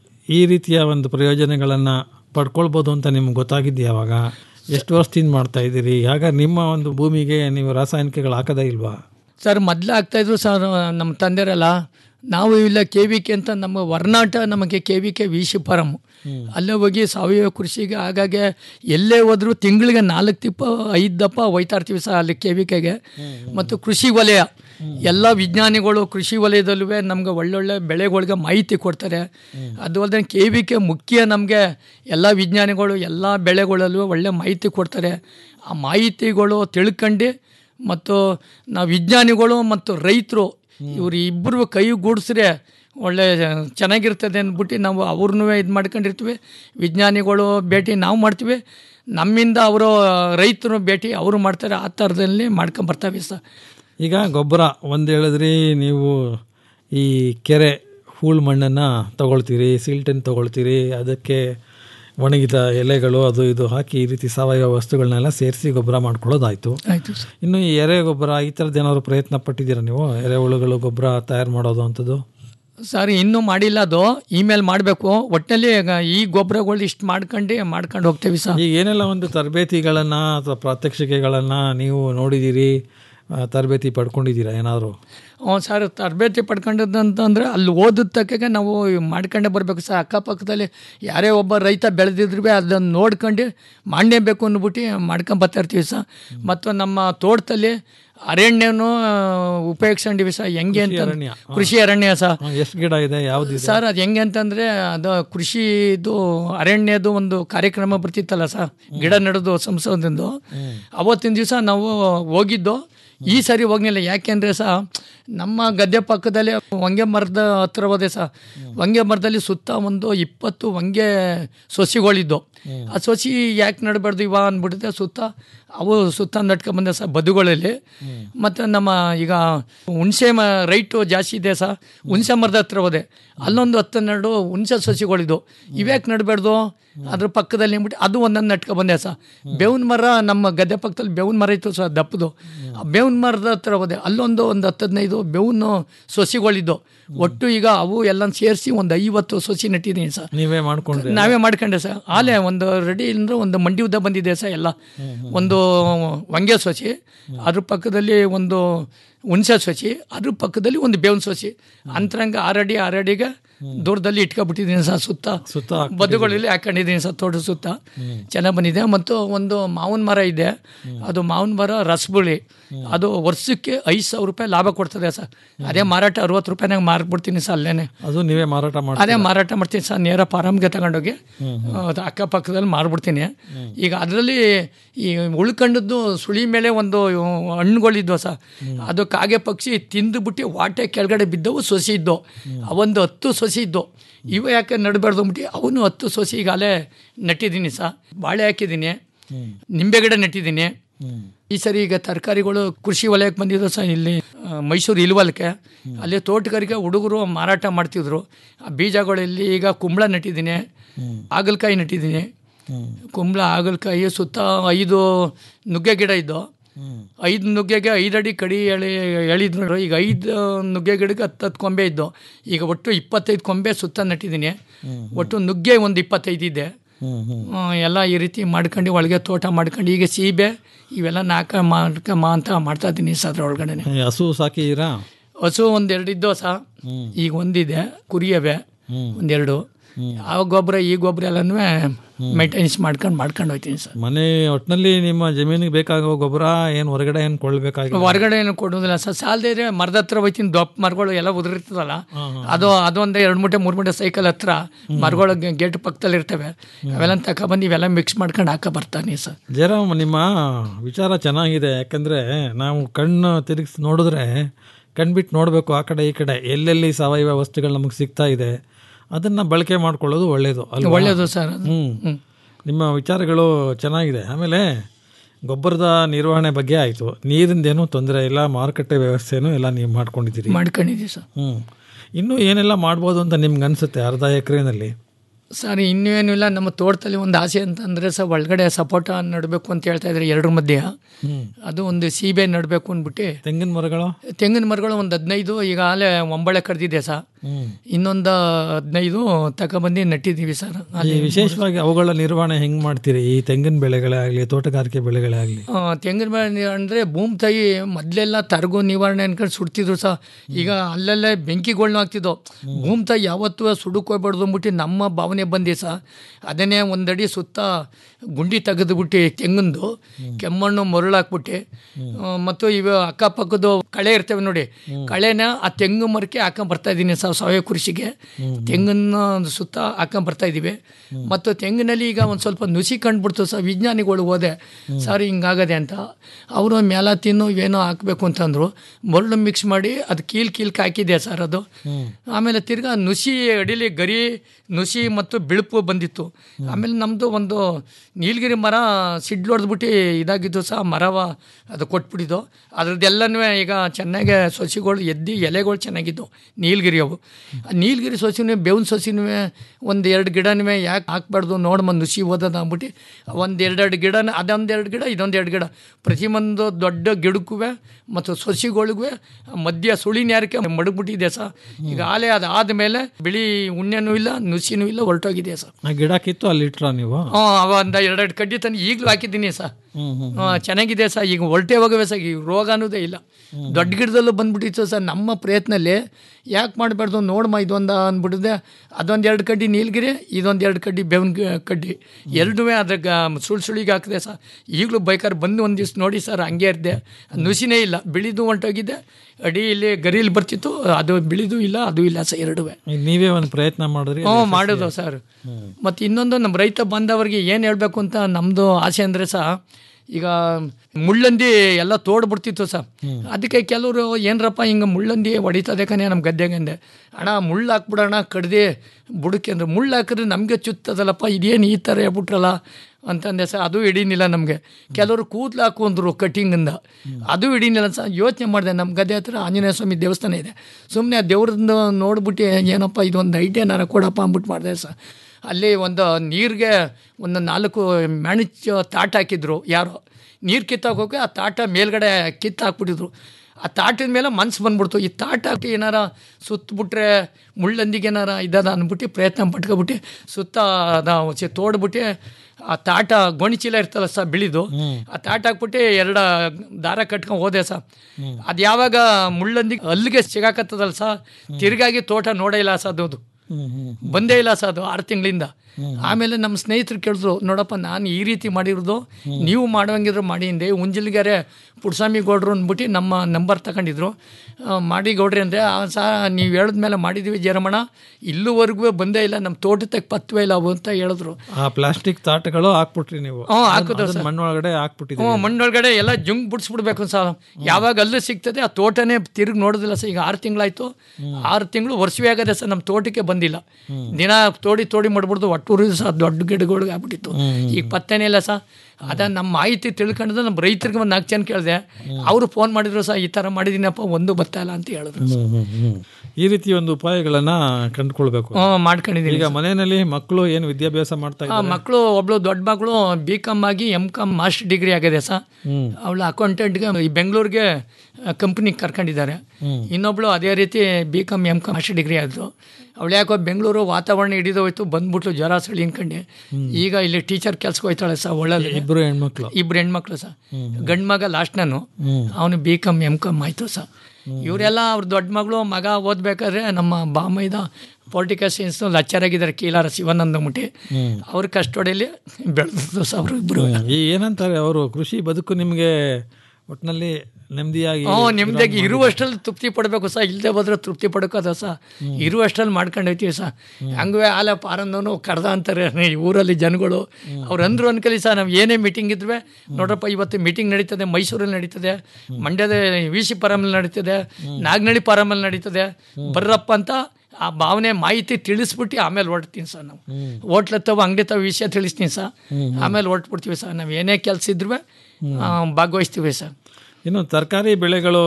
ಈ ರೀತಿಯ ಒಂದು ಪ್ರಯೋಜನಗಳನ್ನು ಪಡ್ಕೊಳ್ಬೋದು ಅಂತ ನಿಮ್ಗೆ ಗೊತ್ತಾಗಿದ್ದು ಯಾವಾಗ ಎಷ್ಟು ವರ್ಷದಿಂದ ಮಾಡ್ತಾ ಇದ್ದೀರಿ ಆಗ ನಿಮ್ಮ ಒಂದು ಭೂಮಿಗೆ ನೀವು ರಾಸಾಯನಿಕಗಳು ಹಾಕದೇ ಇಲ್ವಾ ಸರ್ ಮೊದಲು ಆಗ್ತಾಯಿದ್ರು ಸರ್ ನಮ್ಮ ತಂದೆರೆಲ್ಲ ನಾವು ಇಲ್ಲ ಕೆ ವಿ ಕೆ ಅಂತ ನಮ್ಮ ವರ್ನಾಟ ನಮಗೆ ಕೆ ವಿ ಕೆ ವಿ ಶಿಫಾರಮ್ ಅಲ್ಲೇ ಹೋಗಿ ಸಾವಯವ ಕೃಷಿಗೆ ಹಾಗಾಗಿ ಎಲ್ಲೇ ಹೋದ್ರು ತಿಂಗಳಿಗೆ ನಾಲ್ಕು ತಿಪ್ಪ ಐದು ದಪ್ಪ ಹೋಯ್ತಾ ಇರ್ತೀವಿ ಸರ್ ಅಲ್ಲಿ ಕೆ ವಿ ಕೆಗೆ ಮತ್ತು ಕೃಷಿ ವಲಯ ಎಲ್ಲ ವಿಜ್ಞಾನಿಗಳು ಕೃಷಿ ವಲಯದಲ್ಲೂ ನಮ್ಗೆ ಒಳ್ಳೊಳ್ಳೆ ಬೆಳೆಗಳಿಗೆ ಮಾಹಿತಿ ಕೊಡ್ತಾರೆ ಅದು ಅಲ್ಲದೆ ಕೆ ವಿ ಕೆ ಮುಖ್ಯ ನಮಗೆ ಎಲ್ಲ ವಿಜ್ಞಾನಿಗಳು ಎಲ್ಲ ಬೆಳೆಗಳಲ್ಲೂ ಒಳ್ಳೆ ಮಾಹಿತಿ ಕೊಡ್ತಾರೆ ಆ ಮಾಹಿತಿಗಳು ತಿಳ್ಕೊಂಡು ಮತ್ತು ನಾವು ವಿಜ್ಞಾನಿಗಳು ಮತ್ತು ರೈತರು ಇವರು ಇಬ್ಬರು ಕೈಗೂಡಿಸ್ರೆ ಒಳ್ಳೆ ಚೆನ್ನಾಗಿರ್ತದೆ ಅಂದ್ಬಿಟ್ಟು ನಾವು ಅವ್ರನ್ನೂ ಇದು ಮಾಡ್ಕೊಂಡಿರ್ತೀವಿ ವಿಜ್ಞಾನಿಗಳು ಭೇಟಿ ನಾವು ಮಾಡ್ತೀವಿ ನಮ್ಮಿಂದ ಅವರು ರೈತರು ಭೇಟಿ ಅವರು ಮಾಡ್ತಾರೆ ಆ ಥರದಲ್ಲಿ ಮಾಡ್ಕೊಂಬರ್ತಾವೆ ಸರ್ ಈಗ ಗೊಬ್ಬರ ಒಂದು ಹೇಳಿದ್ರಿ ನೀವು ಈ ಕೆರೆ ಹೂಳು ಮಣ್ಣನ್ನು ತಗೊಳ್ತೀರಿ ಸಿಲ್ಟನ್ನು ತಗೊಳ್ತೀರಿ ಅದಕ್ಕೆ ಒಣಗಿದ ಎಲೆಗಳು ಅದು ಇದು ಹಾಕಿ ಈ ರೀತಿ ಸಾವಯವ ವಸ್ತುಗಳನ್ನೆಲ್ಲ ಸೇರಿಸಿ ಗೊಬ್ಬರ ಮಾಡ್ಕೊಳ್ಳೋದಾಯ್ತು ಆಯಿತು ಸರ್ ಇನ್ನು ಈ ಎರೆ ಗೊಬ್ಬರ ಈ ಥರದ್ದು ಏನಾದ್ರು ಪ್ರಯತ್ನ ಪಟ್ಟಿದ್ದೀರಾ ನೀವು ಎರೆಹುಳುಗಳು ಗೊಬ್ಬರ ತಯಾರು ಮಾಡೋದು ಅಂಥದ್ದು ಸರ್ ಇನ್ನೂ ಮಾಡಿಲ್ಲ ಅದು ಇಮೇಲ್ ಮಾಡಬೇಕು ಒಟ್ಟಿನಲ್ಲಿ ಈ ಗೊಬ್ಬರಗಳು ಇಷ್ಟು ಮಾಡ್ಕೊಂಡು ಮಾಡ್ಕೊಂಡು ಹೋಗ್ತೇವೆ ಸರ್ ಈಗ ಏನೆಲ್ಲ ಒಂದು ತರಬೇತಿಗಳನ್ನು ಅಥವಾ ಪ್ರಾತ್ಯಕ್ಷಿಕೆಗಳನ್ನು ನೀವು ನೋಡಿದ್ದೀರಿ ಆ, ತರಬೇತಿ ಪಡ್ಕೊಂಡಿದ್ದೀರಾ ಏನಾದರೂ ಹ್ಞೂ ಸರ್ ತರಬೇತಿ ಪಡ್ಕೊಂಡದಂತಂದ್ರೆ ಅಲ್ಲಿ ಓದಿದ ತಕ್ಕಗೆ ನಾವು ಮಾಡ್ಕೊಂಡೇ ಬರಬೇಕು ಸರ್ ಅಕ್ಕಪಕ್ಕದಲ್ಲಿ ಯಾರೇ ಒಬ್ಬ ರೈತ ಬೆಳೆದಿದ್ರು ಅದನ್ನು ನೋಡ್ಕೊಂಡು ಮಾಡಲೇಬೇಕು ಅಂದ್ಬಿಟ್ಟು ಮಾಡ್ಕೊಂಬರ್ತಾ ಇರ್ತೀವಿ ಸರ್ ಮತ್ತು ನಮ್ಮ ತೋಟದಲ್ಲಿ ಅರಣ್ಯನೂ ಉಪಯೋಗಿಸ್ಕೊಂಡಿವಿ ಸರ್ ಹೆಂಗೆ ಅಂತ ಅರಣ್ಯ. ಹಾ. ಕೃಷಿ ಅರಣ್ಯ ಸರ್ ಎಷ್ಟು ಗಿಡ ಇದೆ ಯಾವ್ದಿದೆ ಸರ್ ಅದು ಹೆಂಗೆ ಅಂತಂದರೆ ಅದು ಕೃಷಿದು ಅರಣ್ಯದು ಒಂದು ಕಾರ್ಯಕ್ರಮ ಬರ್ತಿತ್ತಲ್ಲ ಸರ್ ಗಿಡ ನೆಡೋದು ಸಂಸದಿಂದ ಅವತ್ತಿನ ದಿವಸ ನಾವು ಹೋಗಿದ್ದು ಈ ಸರಿ ಹೋಗ್ಲಿಲ್ಲ ಯಾಕೆಂದರೆ ಸಹ ನಮ್ಮ ಗದ್ದೆ ಪಕ್ಕದಲ್ಲಿ ಹೊಂಗೆ ಮರದ ಹತ್ರ ಹೋದೆ ಸಹ ಹೊಂಗೆ ಮರದಲ್ಲಿ ಸುತ್ತ ಒಂದು ಇಪ್ಪತ್ತು ಹೊಂಗೆ ಸೊಸಿಗಳಿದ್ದು ಆ ಸೊಸಿ ಯಾಕೆ ನಡಬಾರ್ದು ಇವ ಅಂದ್ಬಿಟ್ಟಿದೆ ಸುತ್ತ ಅವು ಸುತ್ತ ನಟ್ಕೊ ಬಂದೆ ಸರ್ ಬದುಗಳಲ್ಲಿ ಮತ್ತು ನಮ್ಮ ಈಗ ಹುಣಸೆ ಮ ರೈಟು ಜಾಸ್ತಿ ಇದೆ ಸರ್ ಹುಣಸೆ ಮರದ ಹತ್ರ ಹೋದೆ ಅಲ್ಲೊಂದು ಹತ್ತು ಹನ್ನೆರಡು ಹುಣಸೆ ಸಸಿಗಳಿದ್ದು ಇವ್ಯಾಕೆ ನಡಬೇಡ್ದು ಅದ್ರ ಪಕ್ಕದಲ್ಲಿ ಅಂದ್ಬಿಟ್ಟು ಅದು ಒಂದೊಂದು ನಟ್ಕೊ ಬಂದೆ ಸರ್ ಬೇವಿನ ಮರ ನಮ್ಮ ಗದ್ದೆ ಪಕ್ಕದಲ್ಲಿ ಬೇವಿನ ಮರ ಇತ್ತು ಸರ್ ದಪ್ಪದು ಆ ಬೇವಿನ ಮರದ ಹತ್ರ ಹೋದೆ ಅಲ್ಲೊಂದು ಒಂದು ಹತ್ತು ಹದಿನೈದು ಬೇವಿನ ಸಸಿಗಳಿದ್ದು ಒಟ್ಟು ಈಗ ಅವು ಎಲ್ಲ ಸೇರಿಸಿ ಒಂದು ಐವತ್ತು ಸಸಿ ನೆಟ್ಟಿದ್ದೀನಿ ಸರ್ ನೀವೇ ಮಾಡ್ಕೊಂಡ್ರಿ ನಾವೇ ಮಾಡ್ಕೊಂಡೆ ಸರ್ ಆಲೆ ಒಂದು ರೆಡಿ ಅಂದ್ರೆ ಒಂದು ಮಂಡಿ ಉದ್ದ ಬಂದಿದೆ ಸರ್ ಎಲ್ಲ ಒಂದು ವಂಗೆ ಸಸಿ ಅದ್ರ ಪಕ್ಕದಲ್ಲಿ ಒಂದು ಹುಣಸೆ ಸಸಿ ಅದ್ರ ಪಕ್ಕದಲ್ಲಿ ಒಂದು ಬೇವಿನ ಸಸಿ ಅಂತರಂಗ ಆರಡಿ ಆರಡಿಗೆ ದೂರದಲ್ಲಿ ಇಟ್ಕೊಬಿಟ್ಟಿದ್ದೀನಿ ಸರ್ ಸುತ್ತ ಸುತ್ತ ಬದುಗಳಲ್ಲಿ ಹಾಕೊಂಡಿದ್ದೀನಿ ಸರ್ ತೋಟದ ಸುತ್ತ ಚೆನ್ನಾಗಿ ಬಂದಿದೆ ಮತ್ತು ಒಂದು ಮಾವಿನ ಮರ ಇದೆ ಅದು ಮಾವಿನ ಮರ ರಸಬುಳಿ ಅದು ವರ್ಷಕ್ಕೆ ಐದು ಸಾವಿರ ರೂಪಾಯಿ ಲಾಭ ಕೊಡ್ತದೆ ಸರ್ ಅದೇ ಮಾರಾಟ ಅರವತ್ತು ರೂಪಾಯಿನಾಗ ಮಾರ್ಬಿಡ್ತೀನಿ ಸರ್ ಅಲ್ಲೇನೆ ಅದು ನೀವೇ ಮಾರಾಟ ಅದೇ ಮಾಡಿ ಮಾರಾಟ ಮಾಡ್ತೀನಿ ಸರ್ ನೇರ ಫಾರಮ್ಗೆ ತಗೊಂಡೋಗಿ ಅದು ಅಕ್ಕಪಕ್ಕದಲ್ಲಿ ಮಾರ್ಬಿಡ್ತೀನಿ ಈಗ ಅದರಲ್ಲಿ ಈ ಉಳ್ಕೊಂಡದ್ದು ಸುಳಿ ಮೇಲೆ ಒಂದು ಹಣ್ಣುಗಳಿದ್ವು ಸರ್ ಅದು ಕಾಗೆ ಪಕ್ಷಿ ತಿಂದುಬಿಟ್ಟು ವಾಟೆ ಕೆಳಗಡೆ ಬಿದ್ದವು ಸೊಸಿ ಇದ್ದವು ಅವೊಂದು ಹತ್ತು ಸೊಸಿ ಇದ್ದವು ಇವು ಯಾಕೆ ನಡಬಾರ್ದು ಅಂದ್ಬಿಟ್ಟು ಅವನು ಹತ್ತು ಸೊಸಿ ಈಗಾಗಲೇ ನೆಟ್ಟಿದ್ದೀನಿ ಸರ್ ಬಾಳೆ ಹಾಕಿದ್ದೀನಿ ನಿಂಬೆ ಗಿಡ ನೆಟ್ಟಿದ್ದೀನಿ ಈ ಸರಿ ಈಗ ತರಕಾರಿಗಳು ಕೃಷಿ ವಲಯಕ್ಕೆ ಬಂದಿದ್ದು ಸಹ ಇಲ್ಲಿ ಆ, ಮೈಸೂರು ಇಲ್ವಲ್ಕೆ ಅಲ್ಲಿ ತೋಟಗಾರಿಕೆ ಹುಡುಗರು ಮಾರಾಟ ಮಾಡ್ತಿದ್ರು ಆ ಬೀಜಗಳಲ್ಲಿ ಈಗ ಕುಂಬಳ ನೆಟ್ಟಿದ್ದೀನಿ ಹಾಗಲಕಾಯಿ ನೆಟ್ಟಿದ್ದೀನಿ ಕುಂಬಳ ಹಾಗಲಕಾಯಿ ಸುತ್ತ ಐದು ನುಗ್ಗೆ ಗಿಡ ಇದ್ದು ಐದು ನುಗ್ಗೆಗೆ ಐದು ಅಡಿ ಕಡಿ ಎಳಿ ಎಳಿದ್ರು ಈಗ ಐದು ನುಗ್ಗೆ ಗಿಡಕ್ಕೆ ಹತ್ತು ಹತ್ತು ಕೊಂಬೆ ಇದ್ದು ಈಗ ಒಟ್ಟು ಇಪ್ಪತ್ತೈದು ಕೊಂಬೆ ಸುತ್ತ ನೆಟ್ಟಿದ್ದೀನಿ ಒಟ್ಟು ನುಗ್ಗೆ ಒಂದು ಇಪ್ಪತ್ತೈದು ಇದೆ ಆ, ಎಲ್ಲ ಈ ರೀತಿ ಮಾಡ್ಕೊಂಡು ಒಳಗೆ ತೋಟ ಮಾಡ್ಕೊಂಡು ಈಗ ಸೀಬೆ ಇವೆಲ್ಲ ನಾಲ್ಕ ಮಾಡ್ಕ ಮಾ ಅಂತ ಮಾಡ್ತಾ ಇದ್ದೀನಿ ಸರ್ ಅದ್ರ ಒಳಗಡೆ ಏ, ಹಸು ಸಾಕಿದ್ದೀರಾ ಹಸು ಒಂದೆರಡು ಇದ್ದೋ ಸಹ ಈಗ ಒಂದಿದೆ ಕುರಿಯವೆ ಒಂದೆರಡು ಆ ಗೊಬ್ಬರ ಈ ಗೊಬ್ಬರ ಎಲ್ಲನೂ ಮೇಂಟೆನೆನ್ಸ್ ಮಾಡ್ಕೊಂಡು ಮಾಡ್ಕೊಂಡು ಹೋಗ್ತೀನಿ ಸರ್ ಮನೆ ಒಟ್ಟಿನಲ್ಲಿ ನಿಮ್ಮ ಜಮೀನಿಗೆ ಬೇಕಾಗೋ ಗೊಬ್ಬರ ಏನು ಹೊರಗಡೆ ಏನು ಕೊಳ್ಬೇಕಾಗಿಲ್ಲ ಹೊರಗಡೆ ಏನು ಕೊಡೋದಿಲ್ಲ ಸರ್ ಸಾಲದೇ ಇದ್ರೆ ಮರದ ಹತ್ರ ಹೋಯ್ತೀನಿ ದೊಪ್ಪ ಮರಗಳು ಎಲ್ಲ ಉದುರಿರ್ತದಲ್ಲ ಅದು ಅದೊಂದು ಎರಡು ಮೂಟೆ ಮೂರು ಮೂಟೆ ಸೈಕಲ್ ಹತ್ರ ಮರಗಳು ಗೇಟ್ ಪಕ್ಕದಲ್ಲಿ ಇರ್ತವೆ ಅವೆಲ್ಲ ತಗೊಬಂದು ಇವೆಲ್ಲ ಮಿಕ್ಸ್ ಮಾಡ್ಕೊಂಡು ಹಾಕ ಬರ್ತಾನೆ ಸರ್ ಜಯರಾಮ್ ನಿಮ್ಮ ವಿಚಾರ ಚೆನ್ನಾಗಿದೆ ಯಾಕಂದ್ರೆ ನಾವು ಕಣ್ಣು ತಿರುಗಿಸಿ ನೋಡಿದ್ರೆ ಕಣ್ಬಿಟ್ಟು ನೋಡಬೇಕು ಆ ಕಡೆ ಈ ಕಡೆ ಎಲ್ಲೆಲ್ಲಿ ಸಾವಯವ ವಸ್ತುಗಳು ನಮಗೆ ಸಿಗ್ತಾ ಇದೆ ಅದನ್ನ ಬಳಕೆ ಮಾಡ್ಕೊಳ್ಳೋದು ಒಳ್ಳೇದು ಅಲ್ವಾ? ಒಳ್ಳೇದು ಸರ್ ಅದು. ಹ್ಮ್ ನಿಮ್ಮ ವಿಚಾರಗಳು ಚೆನ್ನಾಗಿದೆ ಆಮೇಲೆ ಗೊಬ್ಬರದ ನಿರ್ವಹಣೆ ಬಗ್ಗೆ ಆಯಿತು ನೀರಿಂದೇನು ತೊಂದರೆ ಇಲ್ಲ ಮಾರುಕಟ್ಟೆ ವ್ಯವಸ್ಥೆನೂ ಎಲ್ಲ ನೀವು ಮಾಡ್ಕೊಂಡಿದ್ದೀರಿ ಮಾಡ್ಕೊಂಡಿದ್ದೀವಿ ಸರ್ ಹ್ಮ್ ಇನ್ನೂ ಏನೆಲ್ಲ ಮಾಡ್ಬೋದು ಅಂತ ನಿಮ್ಗೆ ಅನ್ಸುತ್ತೆ ಅರ್ಧ ಎಕರೆನಲ್ಲಿ ಸರ್ ಇನ್ನೇನು ಇಲ್ಲ ನಮ್ಮ ತೋಟದಲ್ಲಿ ಒಂದು ಆಸೆ ಅಂತಂದರೆ ಸರ್ ಒಳಗಡೆ ಸಪೋಟ ನಡಬೇಕು ಅಂತ ಹೇಳ್ತಾ ಇದ್ದಾರೆ ಎರಡರ ಮಧ್ಯೆ ಅದು ಒಂದು ಸೀಬೆ ನಡಬೇಕು ಅಂದ್ಬಿಟ್ಟು ತೆಂಗಿನ ಮರಗಳು ತೆಂಗಿನ ಮರಗಳು ಒಂದು ಹದಿನೈದು ಈಗಾಗಲೇ ಒಂಬಳೆ ಕರೆದಿದೆ ಸರ್ ಇನ್ನೊಂದು ಹದಿನೈದು ತಗೊಬಂದು ನೆಟ್ಟಿದ್ದೀವಿ ಸರ್ ಈ ಅಲ್ಲಿ ವಿಶೇಷವಾಗಿ ಅವುಗಳ ನಿರ್ವಹಣೆ ಹೆಂಗ್ ಮಾಡ್ತೀರಿ ಈ ತೆಂಗಿನ ಬೆಳೆಗಳೇ ಆಗಲಿ ತೋಟಗಾರಿಕೆ ಬೆಳೆಗಳೇ ಆಗಲಿ ಆ, ತೆಂಗಿನ ಮರ ಅಂದರೆ ಭೂಮಿ ತಾಯಿ ಮೊದಲೆಲ್ಲ ತರಗು ನಿವಾರಣೆ ಅನ್ಕೊಂಡು ಸುಡ್ತಿದ್ರು ಸಹ ಈಗ ಅಲ್ಲಲ್ಲೇ ಬೆಂಕಿಗಳ್ನ ಹಾಕ್ತಿದ್ದವು ಭೂಮಿ ತಾಯಿ ಯಾವತ್ತೂ ಸುಡಕ್ಕೆ ಹೋಗ್ಬಾರ್ದು ಅಂದ್ಬಿಟ್ಟು ನಮ್ಮ ಭಾವನೆ ಬಂದಿ ಸಹ ಅದನ್ನೇ ಒಂದಡಿ ಸುತ್ತ ಗುಂಡಿ ತೆಗೆದುಬಿಟ್ಟು ತೆಂಗಿಂದು ಕೆಮ್ಮಣ್ಣು ಮರಳು ಹಾಕ್ಬಿಟ್ಟು ಆ, ಮತ್ತು ಇವ ಅಕ್ಕಪಕ್ಕದ ಕಳೆ ಇರ್ತವೆ ನೋಡಿ ಕಳೆನ ಆ ತೆಂಗು ಮರಕ್ಕೆ ಹಾಕೊಂಡ್ ಬರ್ತಾ ಇದ್ದೀನಿ ಸರ್ ಸಾವಯವ ಕೃಷಿಗೆ ತೆಂಗಿನ ಸುತ್ತ ಹಾಕೊಂಡ್ ಬರ್ತಾ ಇದ್ದೀವಿ ಮತ್ತು ತೆಂಗಿನಲ್ಲಿ ಈಗ ಒಂದು ಸ್ವಲ್ಪ ನುಸಿ ಕಂಡುಬಿಡ್ತು ಸರ್ ವಿಜ್ಞಾನಿಗಳು ಹೋದೆ ಸರ್ ಹಿಂಗಾಗದೆ ಅಂತ ಅವರು ಮೇಲ ತಿನ್ನು ಏನೋ ಹಾಕಬೇಕು ಅಂತಂದ್ರು ಮರಳು ಮಿಕ್ಸ್ ಮಾಡಿ ಅದು ಕೀಲ್ ಕೀಲ್ಕ್ ಹಾಕಿದೆ ಸರ್ ಅದು ಆಮೇಲೆ ತಿರ್ಗಾ ನುಸಿ ಅಡಿಲಿ ಗರಿ ನುಸಿ ಮತ್ತು ಬಿಳುಪು ಬಂದಿತ್ತು ಆಮೇಲೆ ನಮ್ಮದು ಒಂದು ನೀಲಗಿರಿ ಮರ ಸಿಡ್ಲು ಹೊಡೆದ್ಬಿಟ್ಟು ಇದಾಗಿದ್ದು ಸಹ ಮರವ ಅದು ಕೊಟ್ಬಿಟ್ಟಿದ್ದು ಅದ್ರದ್ದೆಲ್ಲನೂ ಈಗ ಚೆನ್ನಾಗೆ ಸಸಿಗಳು ಎದ್ದು ಎಲೆಗಳು ಚೆನ್ನಾಗಿದ್ದು ನೀಲಗಿರಿ ಅವು ಆ ನೀಲಗಿರಿ ಸಸಿನೂ ಬೇವಿನ ಸಸಿನೂ ಒಂದು ಎರಡು ಗಿಡನೂ ಯಾಕೆ ಹಾಕ್ಬಾರ್ದು ನೋಡಮ್ಮ ನುಸಿ ಓದೋದು ಅಂದ್ಬಿಟ್ಟು ಒಂದು ಎರಡೆರಡು ಗಿಡನ ಅದೊಂದೆರಡು ಗಿಡ ಇದೊಂದು ಎರಡು ಗಿಡ ಪ್ರತಿಯೊಂದು ದೊಡ್ಡ ಗಿಡಕ್ಕೂ ಮತ್ತು ಸಸಿಗಳಿಗೂ ಮಧ್ಯ ಸುಳಿ ನ್ಯಾರಕ್ಕೆ ಮಡಗ್ಬಿಟ್ಟಿದೆ ಸರ್ ಈಗ ಆಲೆ ಅದಾದ ಬಿಳಿ ಉಣ್ಣೆನೂ ಇಲ್ಲ ನುಸಿನೂ ಇಲ್ಲ ಹೊರಟೋಗಿದೆ ಸರ್ ಆ ಗಿಡ ಕಿತ್ತು ಅಲ್ಲಿ ಇಟ್ರ ನೀವು ಹ್ಞೂ ಅವ ಒಂದು ಎರಡೆರಡು ಕಡ್ಡಿ ತಂದು ಈಗಲೂ ಹಾಕಿದ್ದೀನಿ ಸರ್ ಹ್ಮ್, ಹ್ಮ್, ಹ್ಞೂ, ಚೆನ್ನಾಗಿದೆ ಸರ್ ಈಗ ಹೊರಟೆ ಹೋಗವೆ ಸರ್ ಈಗ ರೋಗ ಅನ್ನೋದೇ ಇಲ್ಲ ದೊಡ್ಡ ಗಿಡದಲ್ಲೂ ಬಂದ್ಬಿಟ್ಟಿತ್ತು ಸರ್ ನಮ್ಮ ಪ್ರಯತ್ನಲ್ಲಿ ಯಾಕೆ ಮಾಡಬಾರ್ದು ನೋಡಮ್ಮ ಇದೊಂದು ಅಂದ್ಬಿಟ್ಟಿದೆ ಅದೊಂದು ಎರಡು ಕಡ್ಡಿ ನೀಲಗಿರಿ ಇದೊಂದು ಎರಡು ಕಡ್ಡಿ ಬೇವಿನ ಗಿ- ಕಡ್ಡಿ ಎರಡೂ ಅದ್ರಾಗ ಸುಳ್ ಸುಳಿಗೆ ಹಾಕಿದೆ ಸರ್ ಈಗಲೂ ಬೈಕರ್ ಬಂದು ಒಂದು ದಿವ್ಸ ನೋಡಿ ಸರ್ ಹಂಗೆ ಇದ್ದೆ ನುಸಿನೇ ಇಲ್ಲ ಬಿಳಿದು ಹೊಂಟೋಗಿದೆ ಅಡಿ ಇಲ್ಲಿ ಗರಿಲಿ ಬರ್ತಿತ್ತು ಅದು ಬಿಳಿದು ಇಲ್ಲ ಅದು ಇಲ್ಲ ಸರ್ ಎರಡೂ ಈಗ ನೀವೇ ಒಂದು ಪ್ರಯತ್ನ ಮಾಡಿದ್ರಿ ಹ್ಞೂ ಮಾಡೋದು ಸರ್ ಮತ್ತು ಇನ್ನೊಂದು ನಮ್ಮ ರೈತ ಬಾಂಧವರಿಗೆ ಏನು ಹೇಳಬೇಕು ಅಂತ ನಮ್ಮದು ಆಸೆ ಅಂದರೆ ಸಹ ಈಗ ಮುಳ್ಳಂದಿ ಎಲ್ಲ ತೋಡ್ಬಿಡ್ತಿತ್ತು ಸರ್ ಅದಕ್ಕೆ ಕೆಲವರು ಏನರಪ್ಪ ಹಿಂಗೆ ಮುಳ್ಳಂದಿ ಹೊಡಿತದೆ ಕಣೆ ನಮ್ಮ ಗದ್ದೆಗೆ ಅಂದೆ ಅಣ್ಣ ಮುಳ್ಳು ಹಾಕ್ಬಿಡೋಣ ಕಡ್ದು ಬುಡಕ್ಕೆ ಅಂದ್ರೆ ಮುಳ್ಳು ಹಾಕಿದ್ರೆ ನಮಗೆ ಚುತ್ತದಲ್ಲಪ್ಪ ಇದೇನು ಈ ಥರ ಹೇಳ್ಬಿಟ್ರಲ್ಲ ಅಂತಂದೆ ಸರ್ ಅದು ಹಿಡೀನಿಲ್ಲ ನಮಗೆ ಕೆಲವರು ಕೂದಲು ಹಾಕೊಂಡ್ರು ಕಟ್ಟಿಂಗಿಂದ ಅದು ಹಿಡೀನಿಲ್ಲ ಸರ್ ಯೋಚನೆ ಮಾಡಿದೆ ನಮ್ಮ ಗದ್ದೆ ಹತ್ರ ಆಂಜನೇಯ ಸ್ವಾಮಿ ದೇವಸ್ಥಾನ ಇದೆ ಸುಮ್ಮನೆ ಆ ದೇವ್ರದ್ದು ನೋಡ್ಬಿಟ್ಟು ಏನಪ್ಪ ಇದೊಂದು ಐಡಿಯಾ ನಾನು ಕೊಡಪ್ಪ ಅಂದ್ಬಿಟ್ಟು ಮಾಡಿದೆ ಸರ್ ಅಲ್ಲಿ ಒಂದು ನೀರಿಗೆ ಒಂದು ನಾಲ್ಕು ಮೆಣಚ್ ತಾಟ ಹಾಕಿದ್ರು ಯಾರೋ ನೀರು ಕಿತ್ತಾಕೋಕೆ ಆ ತಾಟ ಮೇಲ್ಗಡೆ ಕಿತ್ತು ಹಾಕ್ಬಿಟ್ಟಿದ್ರು ಆ ತಾಟದ ಮೇಲೆ ಮನ್ಸು ಬಂದ್ಬಿಡ್ತು ಈ ತಾಟ ಹಾಕಿ ಏನಾರ ಸುತ್ತಬಿಟ್ರೆ ಮುಳ್ಳಂದಿಗೆ ಏನಾರ ಇದಾದ ಅಂದ್ಬಿಟ್ಟು ಪ್ರಯತ್ನ ಪಟ್ಕೊಬಿಟ್ಟು ಸುತ್ತ ನಾವು ಚೆ- ತೋಡ್ಬಿಟ್ಟು ಆ ತಾಟ ಗೋಣಿಚೀಲ ಇರ್ತಲ್ಲ ಸ ಬಿಳಿದು ಆ ತಾಟ ಹಾಕ್ಬಿಟ್ಟು ಎರಡು ದಾರ ಕಟ್ಕೊಂಡು ಹೋದೆ ಸ ಅದು ಯಾವಾಗ ಮುಳ್ಳಂದಿಗೆ ಅಲ್ಲಿಗೆ ಸಿಗಾಕತ್ತದಲ್ಲ ಸ ತಿರ್ಗಾಗಿ ತೋಟ ನೋಡೇ ಇಲ್ಲ ಸ ಅದು ಬಂದೇ ಇಲ್ಲ ಸ ಅದು ಆರು ತಿಂಗಳಿಂದ ಆಮೇಲೆ ನಮ್ಮ ಸ್ನೇಹಿತರು ಕೇಳಿದ್ರು ನೋಡಪ್ಪ ನಾನು ಈ ರೀತಿ ಮಾಡಿರೋದು ನೀವು ಮಾಡುವಂಗಿದ್ರು ಮಾಡಿ ಹಿಂದೆ ಉಂಜಲ್ಗೆರೆ ಪುಡ್ಸ್ವಾಮಿ ಗೌಡ್ರು ಅಂದ್ಬಿಟ್ಟು ನಮ್ಮ ನಂಬರ್ ತಗೊಂಡಿದ್ರು ಆ, ಮಾಡಿ ಗೌಡ್ರಿ ಅಂದರೆ ಸಹ ನೀವು ಹೇಳಿದ್ಮೇಲೆ ಮಾಡಿದ್ದೀವಿ ಜರಮಣ ಇಲ್ಲೂವರೆಗೂ ಬಂದೇ ಇಲ್ಲ ನಮ್ಮ ತೋಟಕ್ಕೆ ಪತ್ವೇ ಇಲ್ಲ ಅವು ಅಂತ ಹೇಳಿದ್ರು ಆ ಪ್ಲಾಸ್ಟಿಕ್ ತಾಟಗಳು ಹಾಕ್ಬಿಟ್ರಿ ನೀವು ಹ್ಞೂ, ಹಾಕಿದ್ದು ಅದನ್ನ ಸರ್. ಮಣ್ಣೊಳಗಡೆ ಹ್ಞೂ ಹಾಕ್ಬಿಟ್ಟಿದ್ದೀವಿ ಮಣ್ಣೊಳಗಡೆ ಎಲ್ಲ ಜುಂಗ್ ಬಿಡಿಸ್ಬಿಡ್ಬೇಕು ಸರ್ ಯಾವಾಗ ಅಲ್ಲೂ ಸಿಗ್ತದೆ ಆ ತೋಟನೇ ತಿರುಗಿ ನೋಡೋದಿಲ್ಲ ಸರ್ ಈಗ ಆರು ತಿಂಗಳಾಯ್ತು ಆರು ತಿಂಗಳು ವರ್ಷವೇ ಆಗದೆ ಸರ್ ನಮ್ಮ ತೋಟಕ್ಕೆ ಬಂದಿಲ್ಲ ದಿನ ತೋಡಿ ತೋಡಿ ಮಾಡ್ಬಿಡ್ದು ಒಟ್ಟೂರು ಸಹ ದೊಡ್ಡ ಗಿಡಗಳಿಗೆ ಆಗ್ಬಿಟ್ಟಿತ್ತು ಈಗ ಪತ್ತೆನೇ ಇಲ್ಲ ಸರ್ ಅದ ನಮ್ಮ ಮಾಹಿತಿ ತಿಳ್ಕೊಂಡ್ರೆ ನಮ್ಮ ರೈತರಿಗೆ ಒಂದು ನಾಲ್ಕು ಜನ ಕೇಳಿದೆ ಅವರು ಫೋನ್ ಮಾಡಿದ್ರು ಸಹ ಈ ಥರ ಮಾಡಿದ್ದೀನಪ್ಪ ಒಂದು ಬರ್ತಾ ಇಲ್ಲ ಅಂತ ಹೇಳಿದ್ರು ಹ್ಮ್, ಹ್ಮ್, ಹ್ಮ್. ಈ ರೀತಿ ಒಂದು ಉಪಾಯಗಳನ್ನ ಕಂಡುಕೊಳ್ಬೇಕು ಹ್ಞೂ ಮಾಡ್ಕೊಂಡಿದ್ದೀನಿ ಈಗ ಮನೆಯಲ್ಲಿ ಮಕ್ಕಳು ಏನು ವಿದ್ಯಾಭ್ಯಾಸ ಮಾಡ್ತಾ ಆ ಇದ್ದಾರೆ ಮಕ್ಕಳು ಒಬ್ಳು ದೊಡ್ಡ ಮಗಳು ಬಿ ಕಾಮ್ ಆಗಿ ಎಮ್ ಕಾಮ್ ಮಾಸ್ಟರ್ ಡಿಗ್ರಿ ಆಗಿದೆ ಸರ್ ಹ್ಮ್. ಅವಳು ಅಕೌಂಟೆಂಟ್ಗೆ ಈ ಬೆಂಗಳೂರಿಗೆ ಕಂಪ್ನಿಗೆ ಕರ್ಕೊಂಡಿದ್ದಾರೆ ಹ್ಮ್. ಇನ್ನೊಬ್ಳು ಅದೇ ರೀತಿ B com M com master degree ಆದ್ರು ಅವಳು ಯಾಕೋ ಬೆಂಗಳೂರು ವಾತಾವರಣ ಹಿಡಿದು ಹೋಯ್ತು ಬಂದ್ಬಿಟ್ಲು ಜ್ವರ ಸಳಿ ಅನ್ಕೊಂಡು ಈಗ ಇಲ್ಲಿ ಟೀಚರ್ ಕೆಲ್ಸಕ್ಕೆ ಹೋಯ್ತಾಳೆ ಸರ್ ಒಳ್ಳೆ ಇಬ್ರು ಹೆಣ್ಮಕ್ಳು ಇಬ್ರು ಹೆಣ್ಮಕ್ಳು ಸರ್ ಗಂಡು ಮಗ ಲಾಸ್ಟ್ ನಾನು ಹ್ಮ್. ಅವನು ಬಿ ಕಾಮ್ ಎಮ್ ಕಾಮ್ ಆಯಿತು ಸರ್ ಇವರೆಲ್ಲ ಅವ್ರ ದೊಡ್ಡ ಮಗಳು ಮಗ ಓದ್ಬೇಕಾದ್ರೆ ನಮ್ಮ ಬಾಮೈದ ಪೊಲಿಟಿಕಲ್ ಸೈನ್ಸ್ ಲೆಕ್ಚರ್ ಆಗಿದ್ದಾರೆ ಕೀಲಾರ ಶಿವಾನಂದ ಮುಟ್ಟಿ ಹ್ಮ್. ಅವ್ರ ಕಷ್ಟೋಡಿಯಲ್ಲಿ ಬೆಳೆದ್ರು ಸರ್ ಅವರು ಇಬ್ಬರು ಹ್ಮ್. ಈ ಏನಂತಾರೆ ಅವರು ಕೃಷಿ ಬದುಕು ನಿಮಗೆ ಒಟ್ಟಿನಲ್ಲಿ ನೆಮ್ಮದಿಯಾಗಿ ಹ್ಞೂ ನಿಮ್ದಾಗಿ ಇರುವಷ್ಟರಲ್ಲಿ ತೃಪ್ತಿ ಪಡಬೇಕು ಸರ್ ಇಲ್ಲದೆ ಹೋದ್ರೆ ತೃಪ್ತಿ ಪಡ್ಕೋದ ಸರ್ ಇರುವಷ್ಟರಲ್ಲಿ ಮಾಡ್ಕೊಂಡು ಹೋಯ್ತೀವಿ ಸರ್ ಹಂಗೆ ಆಲೆ ಪಾರಂದವನು ಕಡ್ದ ಅಂತಾರೆ ಈ ಊರಲ್ಲಿ ಜನಗಳು ಅವ್ರು ಅಂದ್ರು ಅನ್ಕಲಿ ಸರ್ ನಾವು ಏನೇ ಮೀಟಿಂಗ್ ಇದ್ರೂ ನೋಡ್ರಪ್ಪ ಇವತ್ತು ಮೀಟಿಂಗ್ ನಡೀತದೆ ಮೈಸೂರಲ್ಲಿ ನಡೀತದೆ ಮಂಡ್ಯದ ವಿ ಸಿ ಪಾರಮಲ್ಲಿ ನಡೀತದೆ ನಾಗನಹಳ್ಳಿ ಪಾರಮಲ್ಲಿ ನಡೀತದೆ ಬರ್ರಪ್ಪ ಅಂತ ಆ ಭಾವನೆ ಮಾಹಿತಿ ತಿಳಿಸ್ಬಿಟ್ಟು ಆಮೇಲೆ ಹೊರಡ್ತೀನಿ ಸರ್ ನಾವು ಹೋಟ್ಲ್ ಹತ್ತವ ಅಂಗಡಿ ತವ ವಿಷಯ ತಿಳಿಸ್ತೀನಿ ಸರ್ ಆಮೇಲೆ ಹೊರಟ್ಬಿಡ್ತೀವಿ ಸರ್ ನಾವು ಏನೇ ಕೆಲಸ ಇದ್ರೂ ಭಾಗವಹಿಸ್ತೀವಿ ಸರ್ ಇನ್ನು ತರಕಾರಿ ಬೆಳೆಗಳು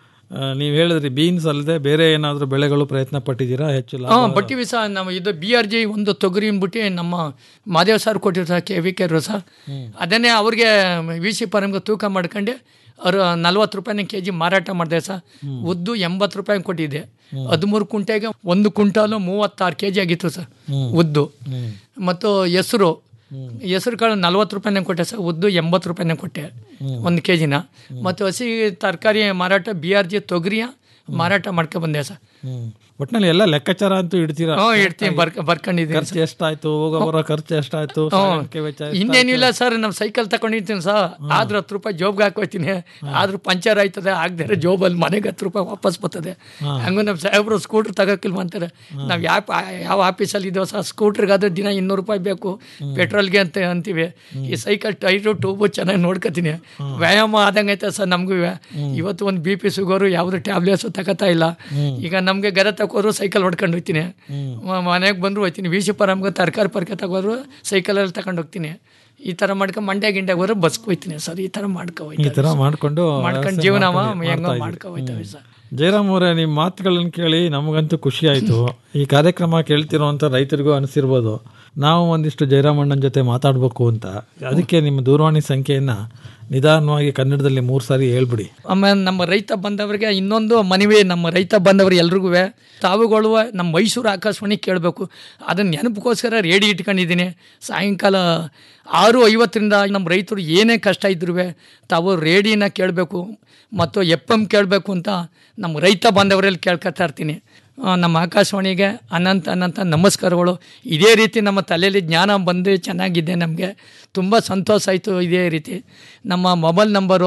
ನೀವು ಹೇಳಿದ್ರಿ ಬೀನ್ಸ್ ಅಲ್ಲದೆ ಬೇರೆ ಏನಾದರೂ ಬೆಳೆಗಳು ಪ್ರಯತ್ನ ಪಟ್ಟಿದ್ದೀರಾ ಹೆಚ್ಚು ಲಾಭ ಹಾಂ ಬಟ್ಟಿವಿ ಸರ್ ನಾವು ಇದು ಬಿ ಆರ್ ಜಿ ಒಂದು ತೊಗರಿ ಅಂದ್ಬಿಟ್ಟು ನಮ್ಮ ಮಾದೇವ್ ಸರ್ ಕೊಟ್ಟಿರ್ತಾರೆ ಕೆ ವಿ ಕೆ ಸರ್ ಅದನ್ನೇ ಅವ್ರಿಗೆ ವಿ ಸಿ ಪರಂಗೆ ತೂಕ ಮಾಡ್ಕೊಂಡು ಅವ್ರು ನಲ್ವತ್ತು ರೂಪಾಯಿನ ಕೆ ಜಿ ಮಾರಾಟ ಮಾಡಿದೆ ಸರ್ ಉದ್ದು ಎಂಬತ್ತು ರೂಪಾಯಿ ಕೊಟ್ಟಿದ್ದೆ ಹದಿಮೂರು ಕುಂಟೆಗೆ ಒಂದು ಕುಂಟಾಲು ಮೂವತ್ತಾರು ಕೆ ಜಿ ಆಗಿತ್ತು ಸರ್ ಉದ್ದು ಮತ್ತು ಹೆಸರು ಹೆಸರು ಕಾಳು ನಲ್ವತ್ತು ರೂಪಾಯಿನ ಕೊಟ್ಟೆ ಸರ್ ಉದ್ದು ಎಂಬತ್ತು ರೂಪಾಯಿನ ಕೊಟ್ಟೆ ಒಂದು ಕೆ ಜಿನ ಮತ್ತು ಹಸಿ ತರಕಾರಿ ಮಾರಾಟ ಬಿ ಆರ್ ಜಿ ತೊಗರಿಯ ಮಾರಾಟ ಮಾಡ್ಕೊ ಬಂದೆ ಸರ್ ಹ್ಮ್. ಒಟ್ನಲ್ಲಿ ಎಲ್ಲ ಲೆಕ್ಕಾಚಾರ ಅಂತೂ ಇಡ್ತೀರಾ ಹ್ಞೂ ಇಡ್ತೀನಿ ಬರ್ಕ ಬರ್ಕೊಂಡಿದ್ದೀನಿ ಖರ್ಚು ಎಷ್ಟಾಯ್ತು ಹೋಗೋ ಬರೋ ಖರ್ಚು ಎಷ್ಟಾಯ್ತು ಸಾಗಾಣಿಕೆ ವೆಚ್ಚ ಎಷ್ಟಾಯ್ತು? ಇನ್ನೇನಿಲ್ಲ ಸರ್ ನಮ್ಮ ಸೈಕಲ್ ತಗೊಂಡಿರ್ತೀನಿ ಸರ್ ಆದ್ರೆ ಹತ್ತು ರೂಪಾಯಿ ಜೋಬ್ಗೆ ಹಾಕೋತೀನಿ ಆದ್ರೂ ಪಂಚರ್ ಆಯ್ತದೆ ಆಗದೆ ಜೋಬಲ್ಲಿ ಮನೆಗೆ ಹತ್ತು ರೂಪಾಯಿ ವಾಪಸ್ ಬರ್ತದೆ ಹಂಗೂ ನಮ್ಮ ಸಾಹೇಬ್ರು ಸ್ಕೂಟ್ರ್ ತಗೋಕಿಲ್ವ ಅಂತಾರೆ ನಾವು ಯಾವ ಯಾವ ಆಫೀಸಲ್ಲಿ ಇದ್ದೇವೆ ಸರ್ ಸ್ಕೂಟ್ರಿಗಾದ್ರೆ ದಿನ ಇನ್ನೂರು ರೂಪಾಯಿ ಬೇಕು ಪೆಟ್ರೋಲ್ಗೆ ಅಂತ ಅಂತೀವಿ ಈ ಸೈಕಲ್ ಟೈರು ಟ್ಯೂಬು ಚೆನ್ನಾಗಿ ನೋಡ್ಕೋತೀನಿ ವ್ಯಾಯಾಮ ಆದಂಗೆ ಐತೆ ಸರ್ ನಮಗೂ ಇವತ್ತು ಒಂದು ಬಿ ಪಿ ಶುಗರು ಯಾವುದು ಟ್ಯಾಬ್ಲೆಟ್ಸು ತಗೋತಾ ಇಲ್ಲ ಈಗ ನಮಗೆ ಗರ ತಗೋದ್ರು ಸೈಕಲ್ ಹೊಡ್ಕೊಂಡು ಹೋಗ್ತೀನಿ ಮನೆಗೆ ಬಂದ್ರು ಹೋಗ್ತೀನಿ ವಿ ಸಿ ಪರಮ್ಗೆ ತರಕಾರಿ ಪರ್ಕ ತಗೋದ್ರು ಸೈಕಲಲ್ಲಿ ತಗೊಂಡು ಹೋಗ್ತೀನಿ ಈ ಥರ ಮಾಡ್ಕೊಂಡು ಮಂಡ್ಯ ಗಿಂಡ್ಯಾಗ ಹೋದ್ರೆ ಬಸ್ಗೆ ಹೋಗ್ತೀನಿ ಸರ್ ಈ ಥರ ಮಾಡ್ಕೊ ಈ ತರ ಮಾಡ್ಕೊಂಡು ಮಾಡ್ಕೊಂಡು ವ್ಯವಸ್ಥೆ ಜೀವನ ಮಾಡ್ಕೊಂಡು ಹೆಂಗೋ ಮಾಡ್ತಾ ಮಾಡ್ಕೊ ಹೋಯ್ತವೆ ಸರ್ ಜಯರಾಮ್ ಅವರೇ ನಿಮ್ಮ ಮಾತುಗಳನ್ನು ಕೇಳಿ ನಮಗಂತೂ ಖುಷಿ ಆಯಿತು ಈ ಕಾರ್ಯಕ್ರಮ ಕೇಳ್ತಿರೋಂಥ ರೈತರಿಗೂ ಅನಿಸಿರ್ಬೋದು ನಾವು ಒಂದಿಷ್ಟು ಜಯರಾಮಣ್ಣನ ಜೊತೆ ಮಾತಾಡಬೇಕು ಅಂತ ಅದಕ್ಕೆ ನಿಮ್ಮ ದೂರವಾಣಿ ಸಂಖ್ಯೆಯನ್ನು ನಿಧಾನವಾಗಿ ಕನ್ನಡದಲ್ಲಿ ಮೂರು ಸಾರಿ ಹೇಳ್ಬಿಡಿ ಆಮೇಲೆ ನಮ್ಮ ರೈತ ಬಂದವರಿಗೆ ಇನ್ನೊಂದು ಮನವಿ ನಮ್ಮ ರೈತ ಬಂದವರು ಎಲ್ರಿಗೂ ತಾವುಗಳು ನಮ್ಮ ಮೈಸೂರು ಆಕಾಶವಾಣಿ ಕೇಳಬೇಕು ಅದನ್ನ ನೆನಪಕ್ಕೋಸ್ಕರ ರೇಡಿ ಇಟ್ಕೊಂಡಿದ್ದೀನಿ ಸಾಯಂಕಾಲ ಆರು ಐವತ್ತರಿಂದ ನಮ್ಮ ರೈತರು ಏನೇ ಕಷ್ಟ ಇದ್ರೂ ತಾವು ರೇಡಿನ ಕೇಳಬೇಕು ಮತ್ತು ಎಫ್ ಎಮ್ ಕೇಳಬೇಕು ಅಂತ ನಮ್ಮ ರೈತ ಬಾಂಧವರಲ್ಲಿ ಕೇಳ್ಕೊತಾ ಇರ್ತೀನಿ ಆ, ನಮ್ಮ ಆಕಾಶವಾಣಿಗೆ ಅನಂತ ಅನಂತ ನಮಸ್ಕಾರಗಳು ಇದೇ ರೀತಿ ನಮ್ಮ ತಲೆಯಲ್ಲಿ ಜ್ಞಾನ ಬಂದು ಚೆನ್ನಾಗಿದೆ ನಮಗೆ ತುಂಬ ಸಂತೋಷ ಆಯಿತು ಇದೇ ರೀತಿ ನಮ್ಮ ಮೊಬೈಲ್ ನಂಬರು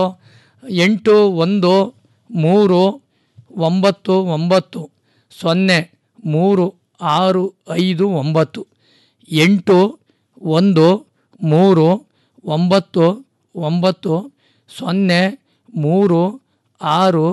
ಎಂಟು ಒಂದು ಮೂರು ಒಂಬತ್ತು ಒಂಬತ್ತು ಸೊನ್ನೆ ಮೂರು ಆರು ಐದು ಒಂಬತ್ತು ಎಂಟು ಒಂದು ಮೂರು ಒಂಬತ್ತು ಒಂಬತ್ತು ಸೊನ್ನೆ ಮೂರು ಆರು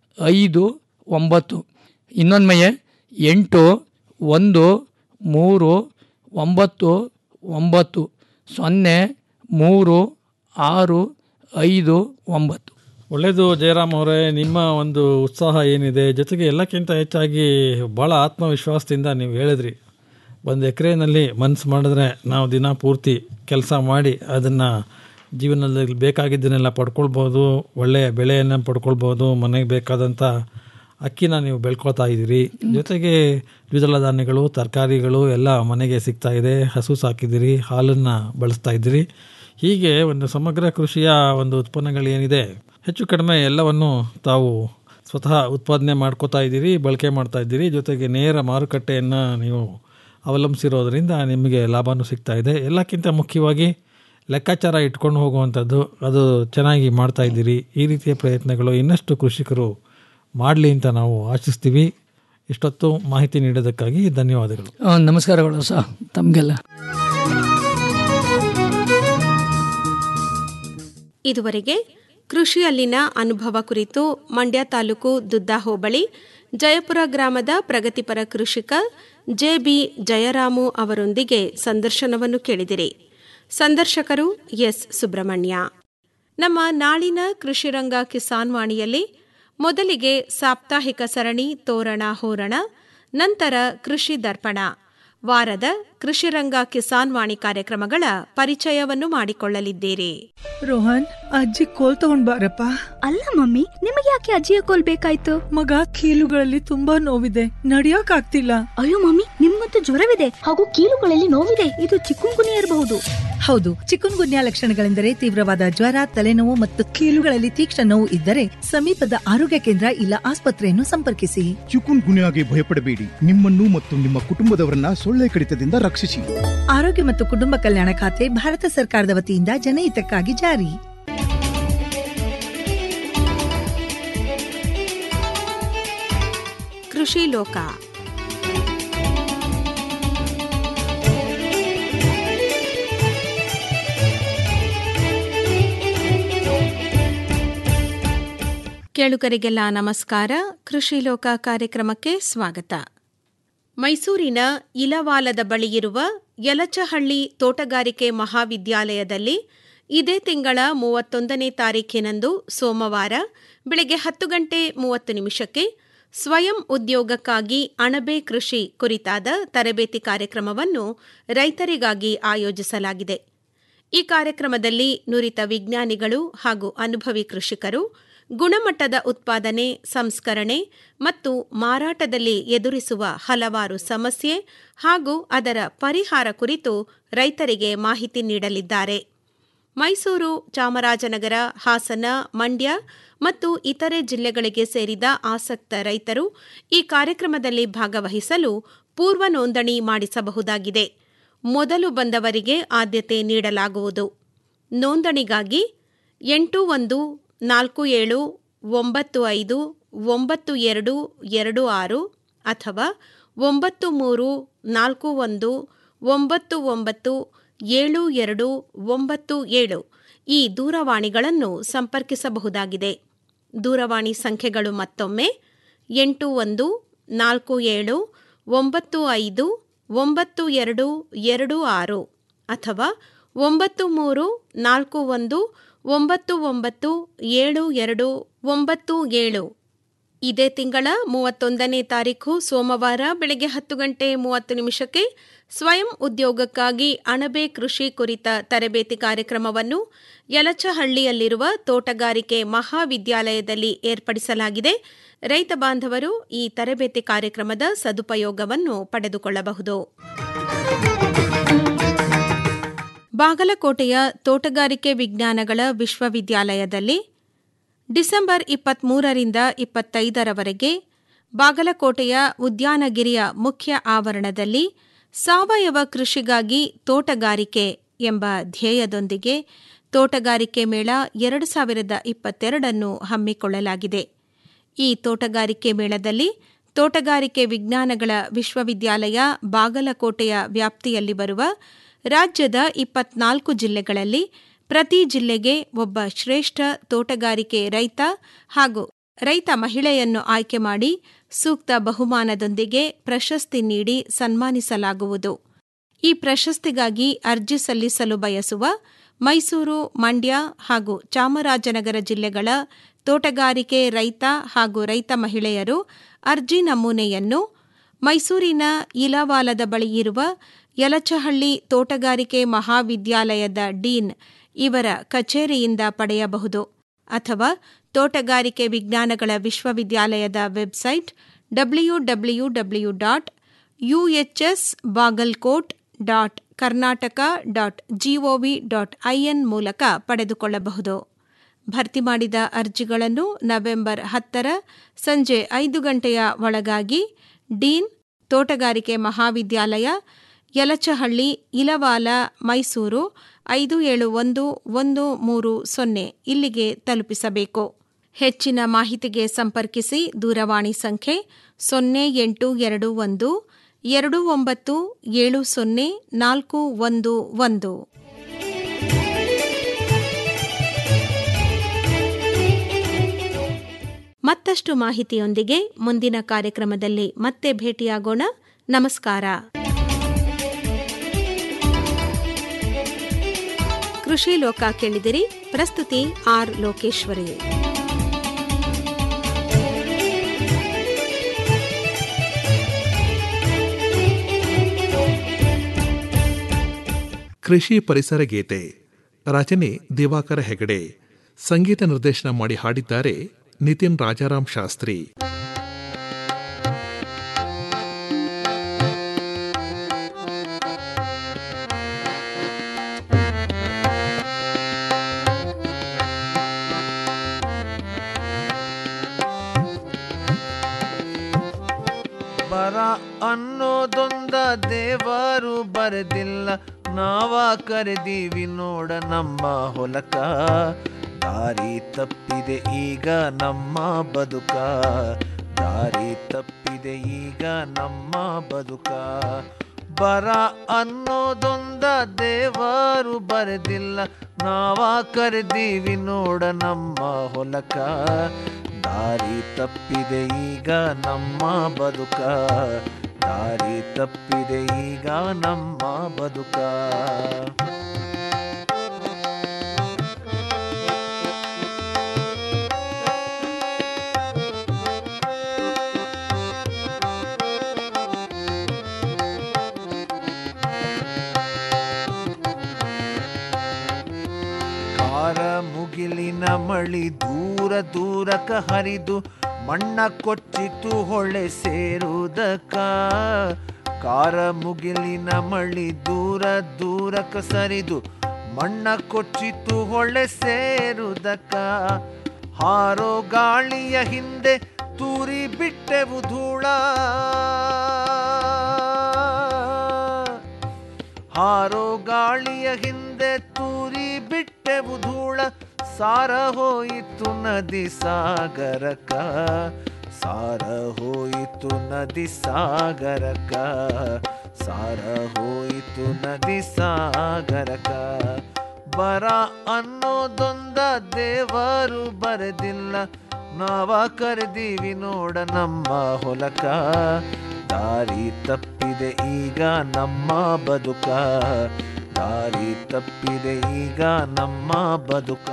ಐದು ಒಂಬತ್ತು ಇನ್ನೊಂದ್ಮೆಯೇ ಎಂಟು ಒಂದು ಮೂರು ಒಂಬತ್ತು ಒಂಬತ್ತು ಸೊನ್ನೆ ಮೂರು ಆರು ಐದು ಒಂಬತ್ತು ಒಳ್ಳೆಯದು ಜಯರಾಮ್ ಅವರೇ ನಿಮ್ಮ ಒಂದು ಉತ್ಸಾಹ ಏನಿದೆ ಜೊತೆಗೆ ಎಲ್ಲಕ್ಕಿಂತ ಹೆಚ್ಚಾಗಿ ಭಾಳ ಆತ್ಮವಿಶ್ವಾಸದಿಂದ ನೀವು ಹೇಳಿದ್ರಿ ಒಂದು ಎಕರೆನಲ್ಲಿ ಮನಸ್ಸು ಮಾಡಿದ್ರೆ ನಾವು ದಿನ ಪೂರ್ತಿ ಕೆಲಸ ಮಾಡಿ ಅದನ್ನು ಜೀವನದಲ್ಲಿ ಬೇಕಾಗಿದ್ದನ್ನೆಲ್ಲ ಪಡ್ಕೊಳ್ಬೋದು ಒಳ್ಳೆಯ ಬೆಳೆಯನ್ನು ಪಡ್ಕೊಳ್ಬೋದು ಮನೆಗೆ ಬೇಕಾದಂಥ ಅಕ್ಕಿನ ನೀವು ಬೆಳ್ಕೊಳ್ತಾ ಇದ್ದೀರಿ ಜೊತೆಗೆ ದ್ವಿದಳ ಧಾನ್ಯಗಳು ತರಕಾರಿಗಳು ಎಲ್ಲ ಮನೆಗೆ ಸಿಗ್ತಾ ಇದೆ ಹಸು ಸಾಕಿದ್ದೀರಿ ಹಾಲನ್ನು ಬಳಸ್ತಾ ಇದ್ದೀರಿ ಹೀಗೆ ಒಂದು ಸಮಗ್ರ ಕೃಷಿಯ ಒಂದು ಉತ್ಪನ್ನಗಳೇನಿದೆ ಹೆಚ್ಚು ಕಡಿಮೆ ಎಲ್ಲವನ್ನು ತಾವು ಸ್ವತಃ ಉತ್ಪಾದನೆ ಮಾಡ್ಕೋತಾ ಇದ್ದೀರಿ ಬಳಕೆ ಮಾಡ್ತಾ ಇದ್ದೀರಿ ಜೊತೆಗೆ ನೇರ ಮಾರುಕಟ್ಟೆಯನ್ನು ನೀವು ಅವಲಂಬಿಸಿರೋದ್ರಿಂದ ನಿಮಗೆ ಲಾಭನೂ ಸಿಗ್ತಾ ಇದೆ ಎಲ್ಲಕ್ಕಿಂತ ಮುಖ್ಯವಾಗಿ ಲೆಕ್ಕಾಚಾರ ಇಟ್ಕೊಂಡು ಹೋಗುವಂಥದ್ದು ಅದು ಚೆನ್ನಾಗಿ ಮಾಡ್ತಾ ಇದ್ದೀರಿ ಈ ರೀತಿಯ ಪ್ರಯತ್ನಗಳು ಇನ್ನಷ್ಟು ಕೃಷಿಕರು ಮಾಡಲಿ ಅಂತ ನಾವು ಆಶಿಸ್ತೀವಿ ಇಷ್ಟೊತ್ತು ಮಾಹಿತಿ ನೀಡೋದಕ್ಕಾಗಿ ಧನ್ಯವಾದಗಳು ಆ, ನಮಸ್ಕಾರಗಳು ಸಹ ತಮಗೆಲ್ಲ ಇದುವರೆಗೆ ಕೃಷಿಯಲ್ಲಿನ ಅನುಭವ ಕುರಿತು ಮಂಡ್ಯ ತಾಲೂಕು ದುದ್ದ ಹೋಬಳಿ ಜಯಪುರ ಗ್ರಾಮದ ಪ್ರಗತಿಪರ ಕೃಷಿಕ ಜೆ ಬಿ ಜಯರಾಮು ಅವರೊಂದಿಗೆ ಸಂದರ್ಶನವನ್ನು ಕೇಳಿದಿರಿ ಸಂದರ್ಶಕರು ಎಸ್ ಸುಬ್ರಹ್ಮಣ್ಯ ನಮ್ಮ ನಾಳಿನ ಕೃಷಿರಂಗ ಕಿಸಾನ್ ವಾಣಿಯಲ್ಲಿ ಮೊದಲಿಗೆ ಸಾಪ್ತಾಹಿಕ ಸರಣಿ ತೋರಣ ಹೋರಣ ನಂತರ ಕೃಷಿ ದರ್ಪಣ ವಾರದ ಕೃಷಿರಂಗ ಕಿಸಾನ್ ವಾಣಿ ಕಾರ್ಯಕ್ರಮಗಳ ಪರಿಚಯವನ್ನು ಮಾಡಿಕೊಳ್ಳಲಿದ್ದೀರಿ ರೋಹನ್ ಅಜ್ಜಿ ಕೋಲ್ ತಗೊಂಡ್ ಬಾರಪ್ಪ ಅಲ್ಲ ಮಮ್ಮಿ ನಿಮಗೆ ಯಾಕೆ ಅಜ್ಜಿಯ ಕೋಲ್ ಬೇಕಾಯ್ತು ಮಗ ಕೀಲುಗಳಲ್ಲಿ ತುಂಬಾ ನೋವಿದೆ ನಡಿಯೋಕ್ ಆಗ್ತಿಲ್ಲ ಅಯ್ಯೋ ಮಮ್ಮಿ ನಿಮ್ಗಂತೂ ಜ್ವರವಿದೆ ಹಾಗೂ ಕೀಲುಗಳಲ್ಲಿ ನೋವಿದೆ ಇದು ಚಿಕ್ಕುಂಗುನಿ ಇರಬಹುದು ಹೌದು ಚಿಕುನ್ ಗುನ್ಯಾ ಲಕ್ಷಣಗಳೆಂದರೆ ತೀವ್ರವಾದ ಜ್ವರ ತಲೆನೋವು ಮತ್ತು ಕೀಲುಗಳಲ್ಲಿ ತೀಕ್ಷ್ಣ ನೋವು ಇದ್ದರೆ ಸಮೀಪದ ಆರೋಗ್ಯ ಕೇಂದ್ರ ಇಲ್ಲ ಆಸ್ಪತ್ರೆಯನ್ನು ಸಂಪರ್ಕಿಸಿ ಚಿಕುನ್ ಗುನ್ಯಾಗೆ ಭಯಪಡಬೇಡಿ ನಿಮ್ಮನ್ನು ಮತ್ತು ನಿಮ್ಮ ಕುಟುಂಬದವರನ್ನ ಸೊಳ್ಳೆ ಕಡಿತದಿಂದ ರಕ್ಷಿಸಿ ಆರೋಗ್ಯ ಮತ್ತು ಕುಟುಂಬ ಕಲ್ಯಾಣ ಖಾತೆ ಭಾರತ ಸರ್ಕಾರದ ವತಿಯಿಂದ ಜನಹಿತಕ್ಕಾಗಿ ಜಾರಿ ಕೃಷಿ ಲೋಕ ಕೇಳುಗರಿಗೆಲ್ಲ ನಮಸ್ಕಾರ ಕೃಷಿ ಲೋಕ ಕಾರ್ಯಕ್ರಮಕ್ಕೆ ಸ್ವಾಗತ ಮೈಸೂರಿನ ಇಲವಾಲದ ಬಳಿಯಿರುವ ಯಲಚಹಳ್ಳಿ ತೋಟಗಾರಿಕೆ ಮಹಾವಿದ್ಯಾಲಯದಲ್ಲಿ ಇದೇ ತಿಂಗಳ ಮೂವತ್ತೊಂದನೇ ತಾರೀಖಿನಂದು ಸೋಮವಾರ ಬೆಳಗ್ಗೆ ಹತ್ತು ಗಂಟೆ ಮೂವತ್ತು ನಿಮಿಷಕ್ಕೆ ಸ್ವಯಂ ಉದ್ಯೋಗಕ್ಕಾಗಿ ಅಣಬೆ ಕೃಷಿ ಕುರಿತಾದ ತರಬೇತಿ ಕಾರ್ಯಕ್ರಮವನ್ನು ರೈತರಿಗಾಗಿ ಆಯೋಜಿಸಲಾಗಿದೆ ಈ ಕಾರ್ಯಕ್ರಮದಲ್ಲಿ ನುರಿತ ವಿಜ್ಞಾನಿಗಳು ಹಾಗೂ ಅನುಭವಿ ಕೃಷಿಕರು ಗುಣಮಟ್ಟದ ಉತ್ಪಾದನೆ ಸಂಸ್ಕರಣೆ ಮತ್ತು ಮಾರಾಟದಲ್ಲಿ ಎದುರಿಸುವ ಹಲವಾರು ಸಮಸ್ಯೆ ಹಾಗೂ ಅದರ ಪರಿಹಾರ ಕುರಿತು ರೈತರಿಗೆ ಮಾಹಿತಿ ನೀಡಲಿದ್ದಾರೆ ಮೈಸೂರು ಚಾಮರಾಜನಗರ ಹಾಸನ ಮಂಡ್ಯ ಮತ್ತು ಇತರೆ ಜಿಲ್ಲೆಗಳಿಗೆ ಸೇರಿದ ಆಸಕ್ತ ರೈತರು ಈ ಕಾರ್ಯಕ್ರಮದಲ್ಲಿ ಭಾಗವಹಿಸಲು ಪೂರ್ವ ನೋಂದಣಿ ಮಾಡಿಸಬಹುದಾಗಿದೆ ಮೊದಲು ಬಂದವರಿಗೆ ಆದ್ಯತೆ ನೀಡಲಾಗುವುದು ನೋಂದಣಿಗಾಗಿ ಎಂಟು ಒಂದು ನಾಲ್ಕು ಏಳು ಒಂಬತ್ತು ಐದು ಒಂಬತ್ತು ಎರಡು ಎರಡು ಆರು ಅಥವಾ ಒಂಬತ್ತು ಮೂರು ನಾಲ್ಕು ಒಂದು ಒಂಬತ್ತು ಒಂಬತ್ತು ಏಳು ಎರಡು ಒಂಬತ್ತು ಏಳು ಈ ದೂರವಾಣಿಗಳನ್ನು ಸಂಪರ್ಕಿಸಬಹುದಾಗಿದೆ ದೂರವಾಣಿ ಸಂಖ್ಯೆಗಳು ಮತ್ತೊಮ್ಮೆ ಎಂಟು ಒಂದು ನಾಲ್ಕು ಏಳು ಒಂಬತ್ತು ಐದು ಒಂಬತ್ತು ಎರಡು ಎರಡು ಆರು ಅಥವಾ ಒಂಬತ್ತು ಮೂರು ನಾಲ್ಕು ಒಂದು ಒಂಬತ್ತು ಒಂಬತ್ತು ಏಳು ಎರಡು ಒಂಬತ್ತು ಏಳು ಇದೇ ತಿಂಗಳ ಮೂವತ್ತೊಂದನೇ ತಾರೀಖು ಸೋಮವಾರ ಬೆಳಗ್ಗೆ ಹತ್ತು ಗಂಟೆ ಮೂವತ್ತು ನಿಮಿಷಕ್ಕೆ ಸ್ವಯಂ ಉದ್ಯೋಗಕ್ಕಾಗಿ ಅಣಬೆ ಕೃಷಿ ಕುರಿತ ತರಬೇತಿ ಕಾರ್ಯಕ್ರಮವನ್ನು ಯಲಚಹಳ್ಳಿಯಲ್ಲಿರುವ ತೋಟಗಾರಿಕೆ ಮಹಾವಿದ್ಯಾಲಯದಲ್ಲಿ ಏರ್ಪಡಿಸಲಾಗಿದೆ ರೈತ ಬಾಂಧವರು ಈ ತರಬೇತಿ ಕಾರ್ಯಕ್ರಮದ ಸದುಪಯೋಗವನ್ನು ಪಡೆದುಕೊಳ್ಳಬಹುದು ಬಾಗಲಕೋಟೆಯ ತೋಟಗಾರಿಕೆ ವಿಜ್ಞಾನಗಳ ವಿಶ್ವವಿದ್ಯಾಲಯದಲ್ಲಿ ಡಿಸೆಂಬರ್ ಇಪ್ಪತ್ತ್ಮೂರರಿಂದ ಇಪ್ಪತ್ತೈದರವರೆಗೆ ಬಾಗಲಕೋಟೆಯ ಉದ್ಯಾನಗಿರಿಯ ಮುಖ್ಯ ಆವರಣದಲ್ಲಿ ಸಾವಯವ ಕೃಷಿಗಾಗಿ ತೋಟಗಾರಿಕೆ ಎಂಬ ಧ್ಯೇಯದೊಂದಿಗೆ ತೋಟಗಾರಿಕೆ ಮೇಳ ಎರಡು ಸಾವಿರದ ಇಪ್ಪತ್ತೆರಡನ್ನು ಹಮ್ಮಿಕೊಳ್ಳಲಾಗಿದೆ ಈ ತೋಟಗಾರಿಕೆ ಮೇಳದಲ್ಲಿ ತೋಟಗಾರಿಕೆ ವಿಜ್ಞಾನಗಳ ವಿಶ್ವವಿದ್ಯಾಲಯ ಬಾಗಲಕೋಟೆಯ ವ್ಯಾಪ್ತಿಯಲ್ಲಿ ಬರುವ ರಾಜ್ಯದ ಇಪ್ಪತ್ನಾಲ್ಕು ಜಿಲ್ಲೆಗಳಲ್ಲಿ ಪ್ರತಿ ಜಿಲ್ಲೆಗೆ ಒಬ್ಬ ಶ್ರೇಷ್ಠ ತೋಟಗಾರಿಕೆ ರೈತ ಹಾಗೂ ರೈತ ಮಹಿಳೆಯನ್ನು ಆಯ್ಕೆ ಮಾಡಿ ಸೂಕ್ತ ಬಹುಮಾನದೊಂದಿಗೆ ಪ್ರಶಸ್ತಿ ನೀಡಿ ಸನ್ಮಾನಿಸಲಾಗುವುದು ಈ ಪ್ರಶಸ್ತಿಗಾಗಿ ಅರ್ಜಿ ಸಲ್ಲಿಸಲು ಬಯಸುವ ಮೈಸೂರು ಮಂಡ್ಯ ಹಾಗೂ ಚಾಮರಾಜನಗರ ಜಿಲ್ಲೆಗಳ ತೋಟಗಾರಿಕೆ ರೈತ ಹಾಗೂ ರೈತ ಮಹಿಳೆಯರು ಅರ್ಜಿ ನಮೂನೆಯನ್ನು ಮೈಸೂರಿನ ಇಲವಾಲದ ಬಳಿ ಇರುವ ಯಲಚಹಳ್ಳಿ ತೋಟಗಾರಿಕೆ ಮಹಾವಿದ್ಯಾಲಯದ ಡೀನ್ ಇವರ ಕಚೇರಿಯಿಂದ ಪಡೆಯಬಹುದು ಅಥವಾ ತೋಟಗಾರಿಕೆ ವಿಜ್ಞಾನಗಳ ವಿಶ್ವವಿದ್ಯಾಲಯದ website W W W dot UHS Bagalkot dot Karnataka dot GOV dot IN ಮೂಲಕ ಪಡೆದುಕೊಳ್ಳಬಹುದು ಭರ್ತಿ ಮಾಡಿದ ಅರ್ಜಿಗಳನ್ನು ನವೆಂಬರ್ ಹತ್ತರ ಸಂಜೆ ಐದು ಗಂಟೆಯ ಒಳಗಾಗಿ ಡೀನ್ ತೋಟಗಾರಿಕೆ ಮಹಾವಿದ್ಯಾಲಯ ಯಲಚಹಳ್ಳಿ ಇಲವಾಲ ಮೈಸೂರು ಐದು ಏಳು ಒಂದು ಒಂದು ಮೂರು ಸೊನ್ನೆ ಇಲ್ಲಿಗೆ ತಲುಪಿಸಬೇಕು ಹೆಚ್ಚಿನ ಮಾಹಿತಿಗೆ ಸಂಪರ್ಕಿಸಿ ದೂರವಾಣಿ ಸಂಖ್ಯೆ ಸೊನ್ನೆ ಎಂಟು ಎರಡು ಒಂದು ಎರಡು ಒಂಬತ್ತು ಏಳು ಸೊನ್ನೆ ನಾಲ್ಕು ಒಂದು ಒಂದು ಮತ್ತಷ್ಟು ಮಾಹಿತಿಯೊಂದಿಗೆ ಮುಂದಿನ ಕಾರ್ಯಕ್ರಮದಲ್ಲಿ ಮತ್ತೆ ಭೇಟಿಯಾಗೋಣ ನಮಸ್ಕಾರ ಕೃಷಿ ಲೋಕ ಕೇಳಿದಿರಿ ಪ್ರಸ್ತುತಿ ಆರ್ ಲೋಕೇಶ್ವರಿ ಕೃಷಿ ಪರಿಸರ ಗೀತೆ ರಚನೆ ದಿವಾಕರ ಹೆಗಡೆ ಸಂಗೀತ ನಿರ್ದೇಶನ ಮಾಡಿ ಹಾಡಿದ್ದಾರೆ ನಿತಿನ್ ರಾಜಾರಾಮ್ ಶಾಸ್ತ್ರಿ ಬರ ಅನ್ನೋದೊಂದ ದೇವರು ಬರೆದಿಲ್ಲ ನಾವ ಕರೆದೀವಿ ನೋಡ ನಮ್ಮ ಹೊಲಕ ದಾರಿ ತಪ್ಪಿದೆ ಈಗ ನಮ್ಮ ಬದುಕ ದಾರಿ ತಪ್ಪಿದೆ ಈಗ ನಮ್ಮ ಬದುಕ ಬರ ಅನ್ನೋದೊಂದ ದೇವರು ಬರೆದಿಲ್ಲ ನಾವ ಕರೆದೀವಿ ನೋಡ ನಮ್ಮ ಹೊಲಕ ದಾರಿ ತಪ್ಪಿದೆ ಈಗ ನಮ್ಮ ಬದುಕ ದಾರಿ ತಪ್ಪಿದೆ ಈಗ ನಮ್ಮ ಬದುಕ ಕಾರ ಮುಗಿಲಿನ ಮಳಿ ದೂರ ದೂರಕ ಹರಿದು ಮಣ್ಣ ಕೊಚ್ಚಿತು ಹೊಳೆ ಸೇರುವುದಕ್ಕ ಕಾರ ಮುಗಿಲಿನ ಮಳಿ ದೂರ ದೂರಕ ಸರಿದು ಮಣ್ಣ ಕೊಚ್ಚಿತು ಹೊಳೆ ಸೇರುವುದಕ್ಕ ಹಾರೋ ಗಾಳಿಯ ಹಿಂದೆ ತೂರಿ ಬಿಟ್ಟೆವು ಧೂಳ ಹಾರೋ ಗಾಳಿಯ ಹಿಂದೆ ತೂರಿ ಬಿಟ್ಟೆವು ಧೂಳ ಸಾರ ಹೋಯಿತು ನದಿ ಸಾಗರಕ ಸಾರ ಹೋಯಿತು ನದಿ ಸಾಗರಕ ಸಾರ ಹೋಯಿತು ನದಿ ಸಾಗರಕ ಬರ ಅನ್ನೋದೊಂದ ದೇವರು ಬರೆದಿಲ್ಲ ನಾವ ಕರೆದೀವಿ ನೋಡ ನಮ್ಮ ಹೊಲಕ ದಾರಿ ತಪ್ಪಿದೆ ಈಗ ನಮ್ಮ ಬದುಕ ದಾರಿ ತಪ್ಪಿದೆ ಈಗ ನಮ್ಮ ಬದುಕ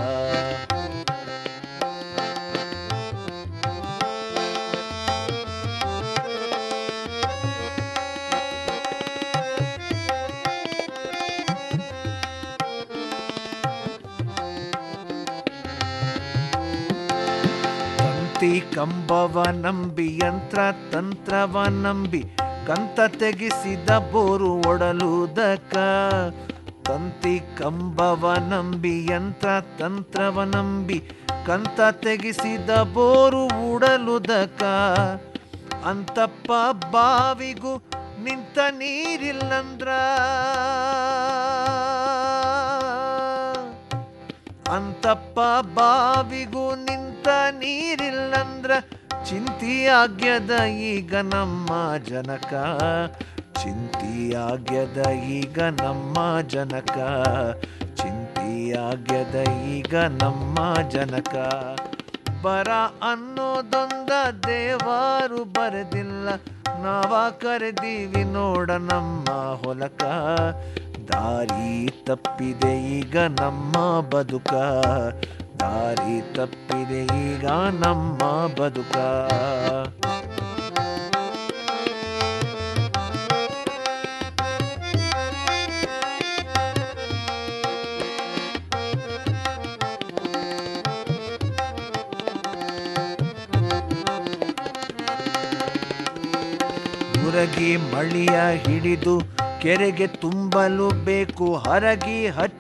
ತಂತಿ ಕಂಬವ ನಂಬಿ ಯಂತ್ರ ತಂತ್ರವ ನಂಬಿ ಕಂತ ತೆಗಿಸಿದ ಬೋರು ಒಡಲುದಕ ತಂತಿ ಕಂಬವ ನಂಬಿ ಯಂತ್ರ ತಂತ್ರವ ನಂಬಿ ಕಂತ ತೆಗಿಸಿದ ಬೋರು ಉಡಲುದಕ ಅಂತಪ್ಪ ಬಾವಿಗೂ ನಿಂತ ನೀರಿಲ್ಲಂದ್ರ ಅಂತಪ್ಪ ಬಾವಿಗೂ ನಿಂತ ನೀರಿಲ್ಲಂದ್ರ ಚಿಂತಿಯಾಗ್ಯದ ಈಗ ನಮ್ಮ ಜನಕ ಚಿಂತಿಯಾಗ್ಯದ ಈಗ ನಮ್ಮ ಜನಕ ಚಿಂತಿಯಾಗ್ಯದ ಈಗ ನಮ್ಮ ಜನಕ ಬರ ಅನ್ನೋದೊಂದ ದೇವರು ಬರೆದಿಲ್ಲ ನಾವ ಕರೆದೀವಿ ನೋಡ ನಮ್ಮ ಹೊಲಕ ದಾರಿ ತಪ್ಪಿದೆ ಈಗ ನಮ್ಮ ಬದುಕ ದಾರಿ ತಪ್ಪಿದೆ ಈಗ ನಮ್ಮ ಬದುಕ ಮುರಗಿ ಮಳಿಯ ಹಿಡಿದು ಕೆರೆಗೆ ತುಂಬಲು ಬೇಕು ಹರಗಿ ಹಚ್ಚಿ